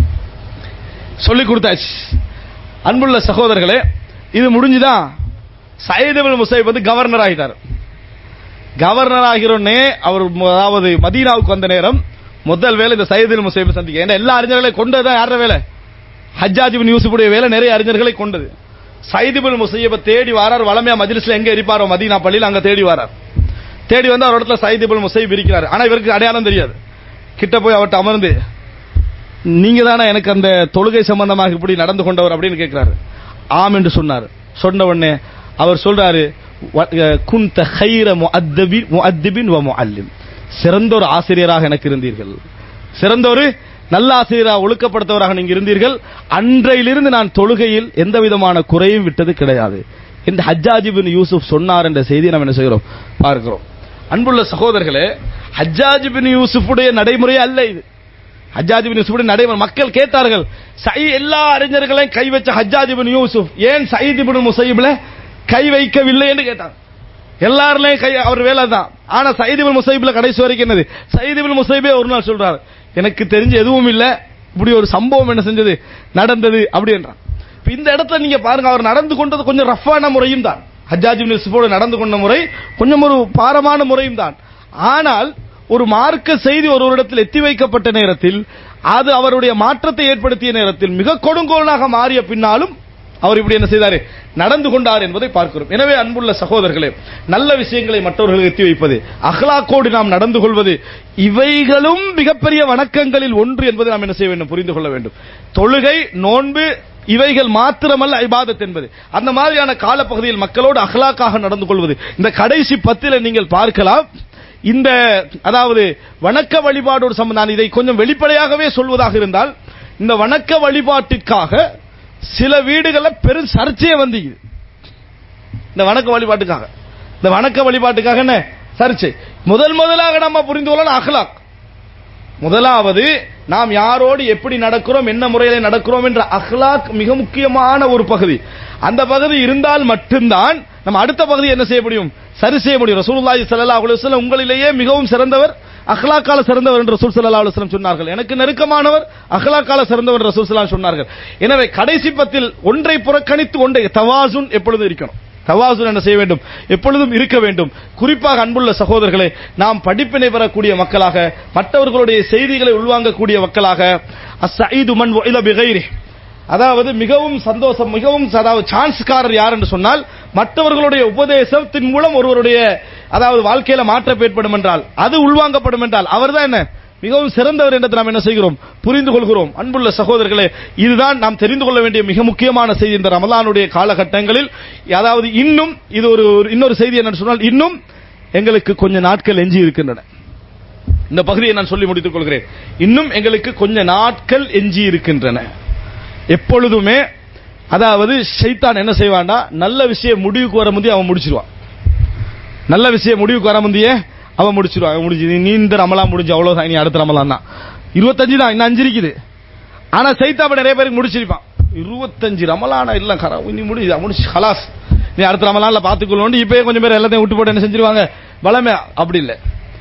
சொல்லி கொடுத்தாச்சு அன்புள்ள சகோதரர்களே இது முடிஞ்சுதான் சைதபிள் முசைப் வந்து கவர்னர் ஆகிட்டார் கவர்னர் ஆகிறோன்னே அவர் மு- அதாவது மதீனாவுக்கு வந்த நேரம் முதல் வேலை இந்த சையதுல் முசைப் சந்திக்க ஏன்னா எல்லா அறிஞர்களையும் கொண்டதுதான் யார வேலை ஹஜ்ஜாஜ் பின் யூசுஃபுடைய வேலை நிறைய அறிஞர்களை கொண்டது சைதிபுல் முசையப தேடி வாரார் வளமையா மஜ்லிஸ்ல எங்க இருப்பாரோ மதீனா பள்ளியில் அங்க தேடி வாரார் தேடி வந்து அவர் இடத்துல சைதிபுல் முசைப் இருக்கிறார் ஆனா இவருக்கு அடையாளம் தெரியாது கிட்ட போய் அவர்ட்ட அமர்ந்து நீங்க தானே எனக்கு அந்த தொழுகை சம்பந்தமாக இப்படி நடந்து கொண்டவர் அப்படின்னு கேட்கிறாரு ஆம் என்று சொன்னார் சொன்ன உடனே அவர் சொல்றாரு "வ- அஹ், குந்த ஹைர முஅத்தபின் முஅத்திபின் வ முஅல்லிம் சிறந்த ஒரு ஆசிரியராக எனக்கு இருந்தீர்கள் சிறந்த ஒரு நல்ல ஆசிரியராக ஒழுக்கப்படுத்தவராக நீங்க இருந்தீர்கள் அன்றையிலிருந்து நான் தொழுகையில் எந்த விதமான குறையும் விட்டது கிடையாது இந்த ஹஜ்ஜாஜி பின் யூசுப் சொன்னார் என்ற செய்தியை நாம் என்ன செய்கிறோம் பார்க்கிறோம் அன்புள்ள சகோதரர்களே ஹஜ்ஜாஜி பின் யூசுஃபுடைய நடைமுறை அல்ல இது ஹஜ்ஜாஜி பின் யூசுஃபுடைய நடைமுறை மக்கள் கேட்டார்கள் சை எல்லா அறிஞர்களையும் கை வச்ச ஹஜ்ஜாஜி பின் யூசுப் ஏன் சயீத் பின் முசைப்ல கை வைக்கவில்லை என்று கேட்டாங்க எல்லாருலயும் கை அவர் வேலை தான் ஆனா சைதிபில் முசைபில் கடைசி வரைக்கும் என்னது சைதிபில் முசைபே ஒரு நாள் சொல்றாரு எனக்கு தெரிஞ்ச எதுவும் இல்ல இப்படி ஒரு சம்பவம் என்ன செஞ்சது நடந்தது அப்படின்றான் இப்ப இந்த இடத்துல நீங்க பாருங்க அவர் நடந்து கொண்டது கொஞ்சம் ரஃப்பான முறையும் தான் ஹஜ்ஜாஜி யூசுஃபோடு நடந்து கொண்ட முறை கொஞ்சம் ஒரு பாரமான முறையும் தான் ஆனால் ஒரு மார்க்க செய்தி ஒருவரிடத்தில் எத்தி வைக்கப்பட்ட நேரத்தில் அது அவருடைய மாற்றத்தை ஏற்படுத்திய நேரத்தில் மிக கொடுங்கோலனாக மாறிய பின்னாலும் அவர் இப்படி என்ன செய்தாரு நடந்து கொண்டார் என்பதை பார்க்கிறோம் எனவே அன்புள்ள சகோதரர்களே நல்ல விஷயங்களை மற்றவர்களுக்கு எத்தி வைப்பது அஹ்லாக்கோடு நாம் நடந்து கொள்வது இவைகளும் மிகப்பெரிய வணக்கங்களில் ஒன்று என்பதை நாம் என்ன செய்ய வேண்டும் புரிந்து கொள்ள வேண்டும் தொழுகை நோன்பு இவைகள் மாத்திரமல்ல ஐபாதத் என்பது அந்த மாதிரியான காலப்பகுதியில் மக்களோடு அஹ்லாக்காக நடந்து கொள்வது இந்த கடைசி பத்தில நீங்கள் பார்க்கலாம் இந்த அதாவது வணக்க வழிபாடோடு சம்பந்தம் நான் இதை கொஞ்சம் வெளிப்படையாகவே சொல்வதாக இருந்தால் இந்த வணக்க வழிபாட்டிற்காக சில வீடுகள்ல பெரும் சர்ச்சையே வந்தீங்க இந்த வணக்க வழிபாட்டுக்காக இந்த வணக்க வழிபாட்டுக்காக என்ன சர்ச்சை முதல் முதலாக நம்ம புரிந்து கொள்ளலாம் அஹ்லாக் முதலாவது நாம் யாரோடு எப்படி நடக்கிறோம் என்ன முறையில் நடக்கிறோம் என்ற அஹ்லாக் மிக முக்கியமான ஒரு பகுதி அந்த பகுதி இருந்தால் மட்டும்தான் நம்ம அடுத்த பகுதி என்ன செய்ய முடியும் சரி செய்ய முடியும் ரசூலுல்லாஹி ஸல்லல்லாஹு அலைஹி வஸல்லம் உங்களிலேயே மிகவும் சிறந்தவர் அஹ்லாக்கால சிறந்தவர் என்று ரசூல் ஸல்லல்லாஹு அலைஹி வஸல்லம் சொன்னார்கள் எனக்கு நெருக்கமானவர் அஹ்லாக்கால சிறந்தவர் ரசூல் ஸல்லல்லாஹு சொன்னார்கள் எனவே கடைசி பத்தில் ஒன்றை புறக்கணித்து ஒன்றை தவாசுன் எப்பொழுதும் இருக்கணும் தவாசுன் என்ன செய்ய வேண்டும் எப்பொழுதும் இருக்க வேண்டும் குறிப்பாக அன்புள்ள சகோதரர்களே நாம் படிப்பினை பெறக்கூடிய மக்களாக மற்றவர்களுடைய செய்திகளை உள்வாங்கக்கூடிய மக்களாக அஸ்ஸஈது மன் வஇல பிகைரி அதாவது மிகவும் சந்தோஷம் மிகவும் அதாவது சான்ஸ்காரர் யார் என்று சொன்னால் மற்றவர்களுடைய உபதேசத்தின் மூலம் ஒருவருடைய அதாவது வாழ்க்கையில மாற்றம் ஏற்படும் என்றால் அது உள்வாங்கப்படும் என்றால் அவர்தான் என்ன மிகவும் சிறந்தவர் என்று நாம் என்ன செய்கிறோம் புரிந்து கொள்கிறோம் அன்புள்ள சகோதரர்களே இதுதான் நாம் தெரிந்து கொள்ள வேண்டிய மிக முக்கியமான செய்தி இந்த ரமலானுடைய காலகட்டங்களில் அதாவது இன்னும் இது ஒரு ஒரு இன்னொரு செய்தி என்ன சொன்னால் இன்னும் எங்களுக்கு கொஞ்ச நாட்கள் எஞ்சி இருக்கின்றன இந்த பகுதியை நான் சொல்லி முடித்துக் கொள்கிறேன் இன்னும் எங்களுக்கு கொஞ்ச நாட்கள் எஞ்சி இருக்கின்றன எப்பொழுதுமே அதாவது ஷைத்தான் என்ன செய்வான்டா நல்ல விஷயம் முடிவுக்கு வர முந்தைய அவன் முடிச்சிருவான் நல்ல விஷயம் முடிவுக்கு வர முந்தையே அவன் முடிச்சிருவான் அவன் முடிஞ்சு நீ இந்த ரமலான் முடிஞ்சு அவ்வளவுதான் நீ அடுத்த ரமலான் தான் இருபத்தஞ்சு தான் இன்னும் அஞ்சு இருக்குது ஆனா சைத்தாப்ப நிறைய பேருக்கு முடிச்சிருப்பான் இருபத்தஞ்சு ரமலானா இல்ல கரா நீ முடிஞ்சு முடிச்சு ஹலாஸ் நீ அடுத்த ரமலான்ல பாத்துக்கொள்ளணும் இப்பயே கொஞ்சம் பேர் எல்லாத்தையும் விட்டு போட்டு என்ன செஞ்சிருவாங்க வளமே அப்படி இல்லை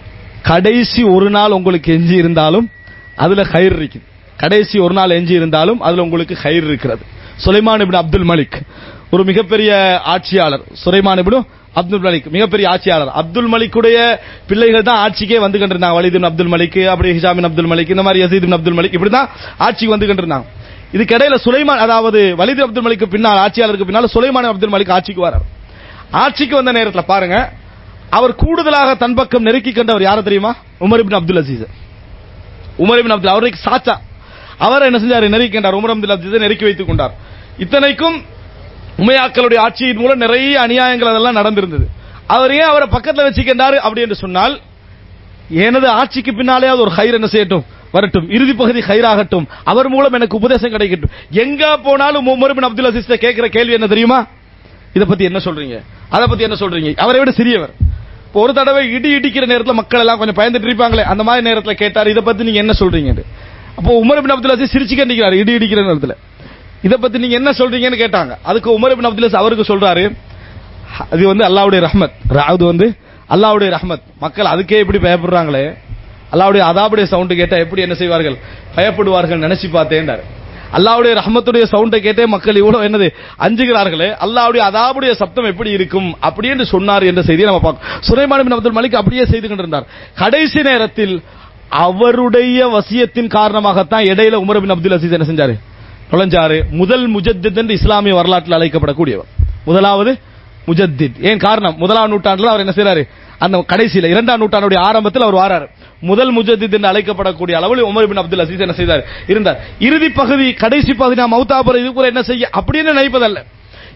கடைசி ஒரு நாள் உங்களுக்கு எஞ்சி இருந்தாலும் அதுல கயிறு இருக்குது கடைசி ஒரு நாள் எஞ்சி இருந்தாலும் அதுல உங்களுக்கு கயிறு இருக்கிறது சுலைமான் இப்னு அப்துல் மலிக் ஒரு மிகப்பெரிய ஆட்சியாளர் சுலைமான் இப்னு அப்துல் மலிக் மிகப்பெரிய ஆட்சியாளர் அப்துல் மலிக்குடைய பிள்ளைகள் தான் ஆட்சிக்கே வந்து கண்டிருந்தாங்க வலிதின் அப்துல் மலிக் அப்படி ஹிஷாமின் அப்துல் மலிக் இந்த மாதிரி யசீத் அப்துல் மலிக் இப்படிதான் ஆட்சிக்கு வந்து கண்டிருந்தாங்க இதுக்கு இடையில சுலைமான் அதாவது வலிது அப்துல் மலிக்கு பின்னால் ஆட்சியாளருக்கு பின்னால் சுலைமான் அப்துல் மலிக் ஆட்சிக்கு வரார் ஆட்சிக்கு வந்த நேரத்தில் பாருங்க அவர் கூடுதலாக தன் பக்கம் நெருக்கி கண்டவர் யார தெரியுமா Umar ibn Abdul Aziz Umar ibn Abdul அவருக்கு சாச்சா அவர் என்ன செஞ்சார் நெருக்கி கண்டார் உமர் அப்துல் அசீஸை நெருக்கி வைத்துக் கொண்டார் இத்தனைக்கும் உமையாக்களுடைய ஆட்சியின் மூலம் நிறைய அநியாயங்கள் அதெல்லாம் நடந்திருந்தது அவர் ஏன் அவரை பக்கத்துல வச்சுக்கின்றாரு அப்படி என்று சொன்னால் எனது ஆட்சிக்கு பின்னாலே அது ஒரு ஹைர் என்ன செய்யட்டும் வரட்டும் இறுதி பகுதி ஹைராகட்டும் அவர் மூலம் எனக்கு உபதேசம் கிடைக்கட்டும் எங்க போனாலும் உமர் பின் அப்துல் அசீஸ் கேட்கிற கேள்வி என்ன தெரியுமா இத பத்தி என்ன சொல்றீங்க அத பத்தி என்ன சொல்றீங்க அவரை விட சிறியவர் இப்போ ஒரு தடவை இடி இடிக்கிற நேரத்தில் மக்கள் எல்லாம் கொஞ்சம் பயந்துட்டு இருப்பாங்களே அந்த மாதிரி நேரத்தில் கேட்டார் இதை பத்தி நீங்க என்ன சொல்றீங்க அப்போ உமர் பின் அப்துல் அசீஸ் சிரிச்சு கண்டிக்கிறார் இடி இடிக்கிற நேரத்தில் இத பத்தி நீங்க என்ன சொல்றீங்கன்னு கேட்டாங்க அதுக்கு உமர் பின் அப்துல் அசீஸ் அவருக்கு சொல்றாரு அது வந்து அல்லாவுடைய ரஹ்மத் அது வந்து அல்லாவுடைய ரஹ்மத் மக்கள் அதுக்கே இப்படி பயப்படுறாங்களே அல்லாவுடைய அதாவுடைய சவுண்ட் கேட்டா எப்படி என்ன செய்வார்கள் பயப்படுவார்கள் நினைச்சு பார்த்தேன்டார் அல்லாவுடைய ரஹ்மத்துடைய சவுண்டை கேட்டே மக்கள் இவ்வளவு என்னது அஞ்சுகிறார்களே அல்லாவுடைய அதாவுடைய சப்தம் எப்படி இருக்கும் அப்படி என்று சொன்னார் என்ற செய்தியை நம்ம பார்க்கணும் சுலைமான் பின் அப்துல் மலிக் அப்படியே செய்து கொண்டிருந்தார் கடைசி நேரத்தில் அவருடைய வசியத்தின் காரணமாகத்தான் இடையில உமர் பின் அப்துல் அசீஸ் என்ன செஞ்சாரு நுழைஞ்சாரு முதல் முஜத்தித் என்று இஸ்லாமிய வரலாற்றில் அழைக்கப்படக்கூடியவர் முதலாவது முஜத்தித் ஏன் காரணம் முதலாம் நூற்றாண்டுல அவர் என்ன செய்யறாரு அந்த கடைசியில இரண்டாம் நூற்றாண்டுடைய ஆரம்பத்தில் அவர் வாராரு முதல் முஜத்தித் என்று அழைக்கப்படக்கூடிய அளவில் உமர் பின் அப்துல் அசீஸ் என்ன செய்தார் இருந்தார் இறுதி பகுதி கடைசி பகுதி நாம் மௌத்தாபுர இது கூட என்ன செய்ய அப்படின்னு நினைப்பதல்ல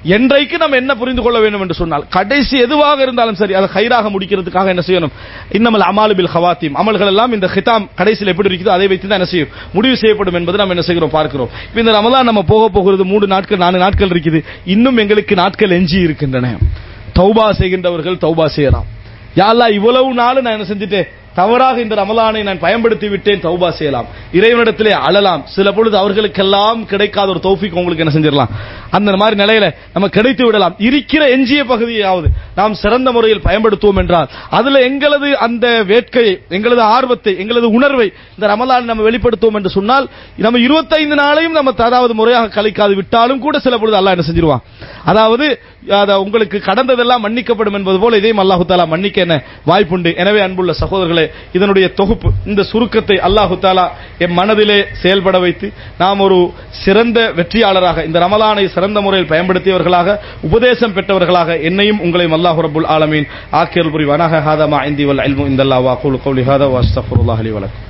என்றைக்கு நம்ம என்ன புரிந்து கொள்ள வேண்டும் என்று சொன்னால் கடைசி எதுவாக இருந்தாலும் சரி அதை ஹைராக முடிக்கிறதுக்காக என்ன செய்யணும் இன்னமல் அமாலு பில் ஹவாத்தீம் அமல்கள் எல்லாம் இந்த ஹிதாம் கடைசியில் எப்படி இருக்குதோ அதை வைத்து தான் என்ன செய்யும் முடிவு செய்யப்படும் என்பது நம்ம என்ன செய்கிறோம் பார்க்கிறோம் இப்ப இந்த ரமலான் நம்ம போக போகிறது மூணு நாட்கள் நான்கு நாட்கள் இருக்குது இன்னும் எங்களுக்கு நாட்கள் எஞ்சி இருக்கின்றன தௌபா செய்கின்றவர்கள் தௌபா செய்யலாம் யா அல்லாஹ் இவ்வளவு நாள் நான் என்ன செஞ்சுட்டேன் தவறாக இந்த ரமலானை நான் பயன்படுத்தி விட்டேன் தௌபா செய்யலாம் இறைவனிடத்திலே அழலாம் சில பொழுது அவர்களுக்கெல்லாம் கிடைக்காத ஒரு தௌஃபிக் உங்களுக்கு என்ன செஞ்சிடலாம் அந்த மாதிரி நிலையில நம்ம கிடைத்து விடலாம் இருக்கிற எஞ்சிய பகுதியாவது நாம் சிறந்த முறையில் பயன்படுத்துவோம் என்றால் அதுல எங்களது அந்த வேட்கையை எங்களது ஆர்வத்தை எங்களது உணர்வை இந்த ரமலான் நம்ம வெளிப்படுத்துவோம் என்று சொன்னால் நம்ம இருபத்தைந்து நாளையும் நம்ம அதாவது முறையாக கழிக்காது விட்டாலும் கூட சில பொழுது அல்லாஹ் என்ன செஞ்சிருவான் அதாவது அத உங்களுக்கு கடந்ததெல்லாம் மன்னிக்கப்படும் என்பது போல இதையும் அல்லாஹு தாலா மன்னிக்க என்ன வாய்ப்புண்டு எனவே அன்புள்ள சகோதரர்களே இதனுடைய தொகுப்பு இந்த சுருக்கத்தை அல்லாஹு தாலா என் மனதிலே செயல்பட வைத்து நாம் ஒரு சிறந்த வெற்றியாளராக இந்த ரமலானை சிறந்த முறையில் பயன்படுத்தியவர்களாக உபதேசம் பெற்றவர்களாக என்னையும் உங்களையும் அல்லாஹு ரபுல் ஆலமீன் ஆக்கியல் புரிவானாக ஹாதமா இந்தி வல் இல்மு இந்தல்லா வா கூலு கௌலி ஹாதா வா அஸ்தக்ஃபிருல்லாஹ் லி வலக்கும்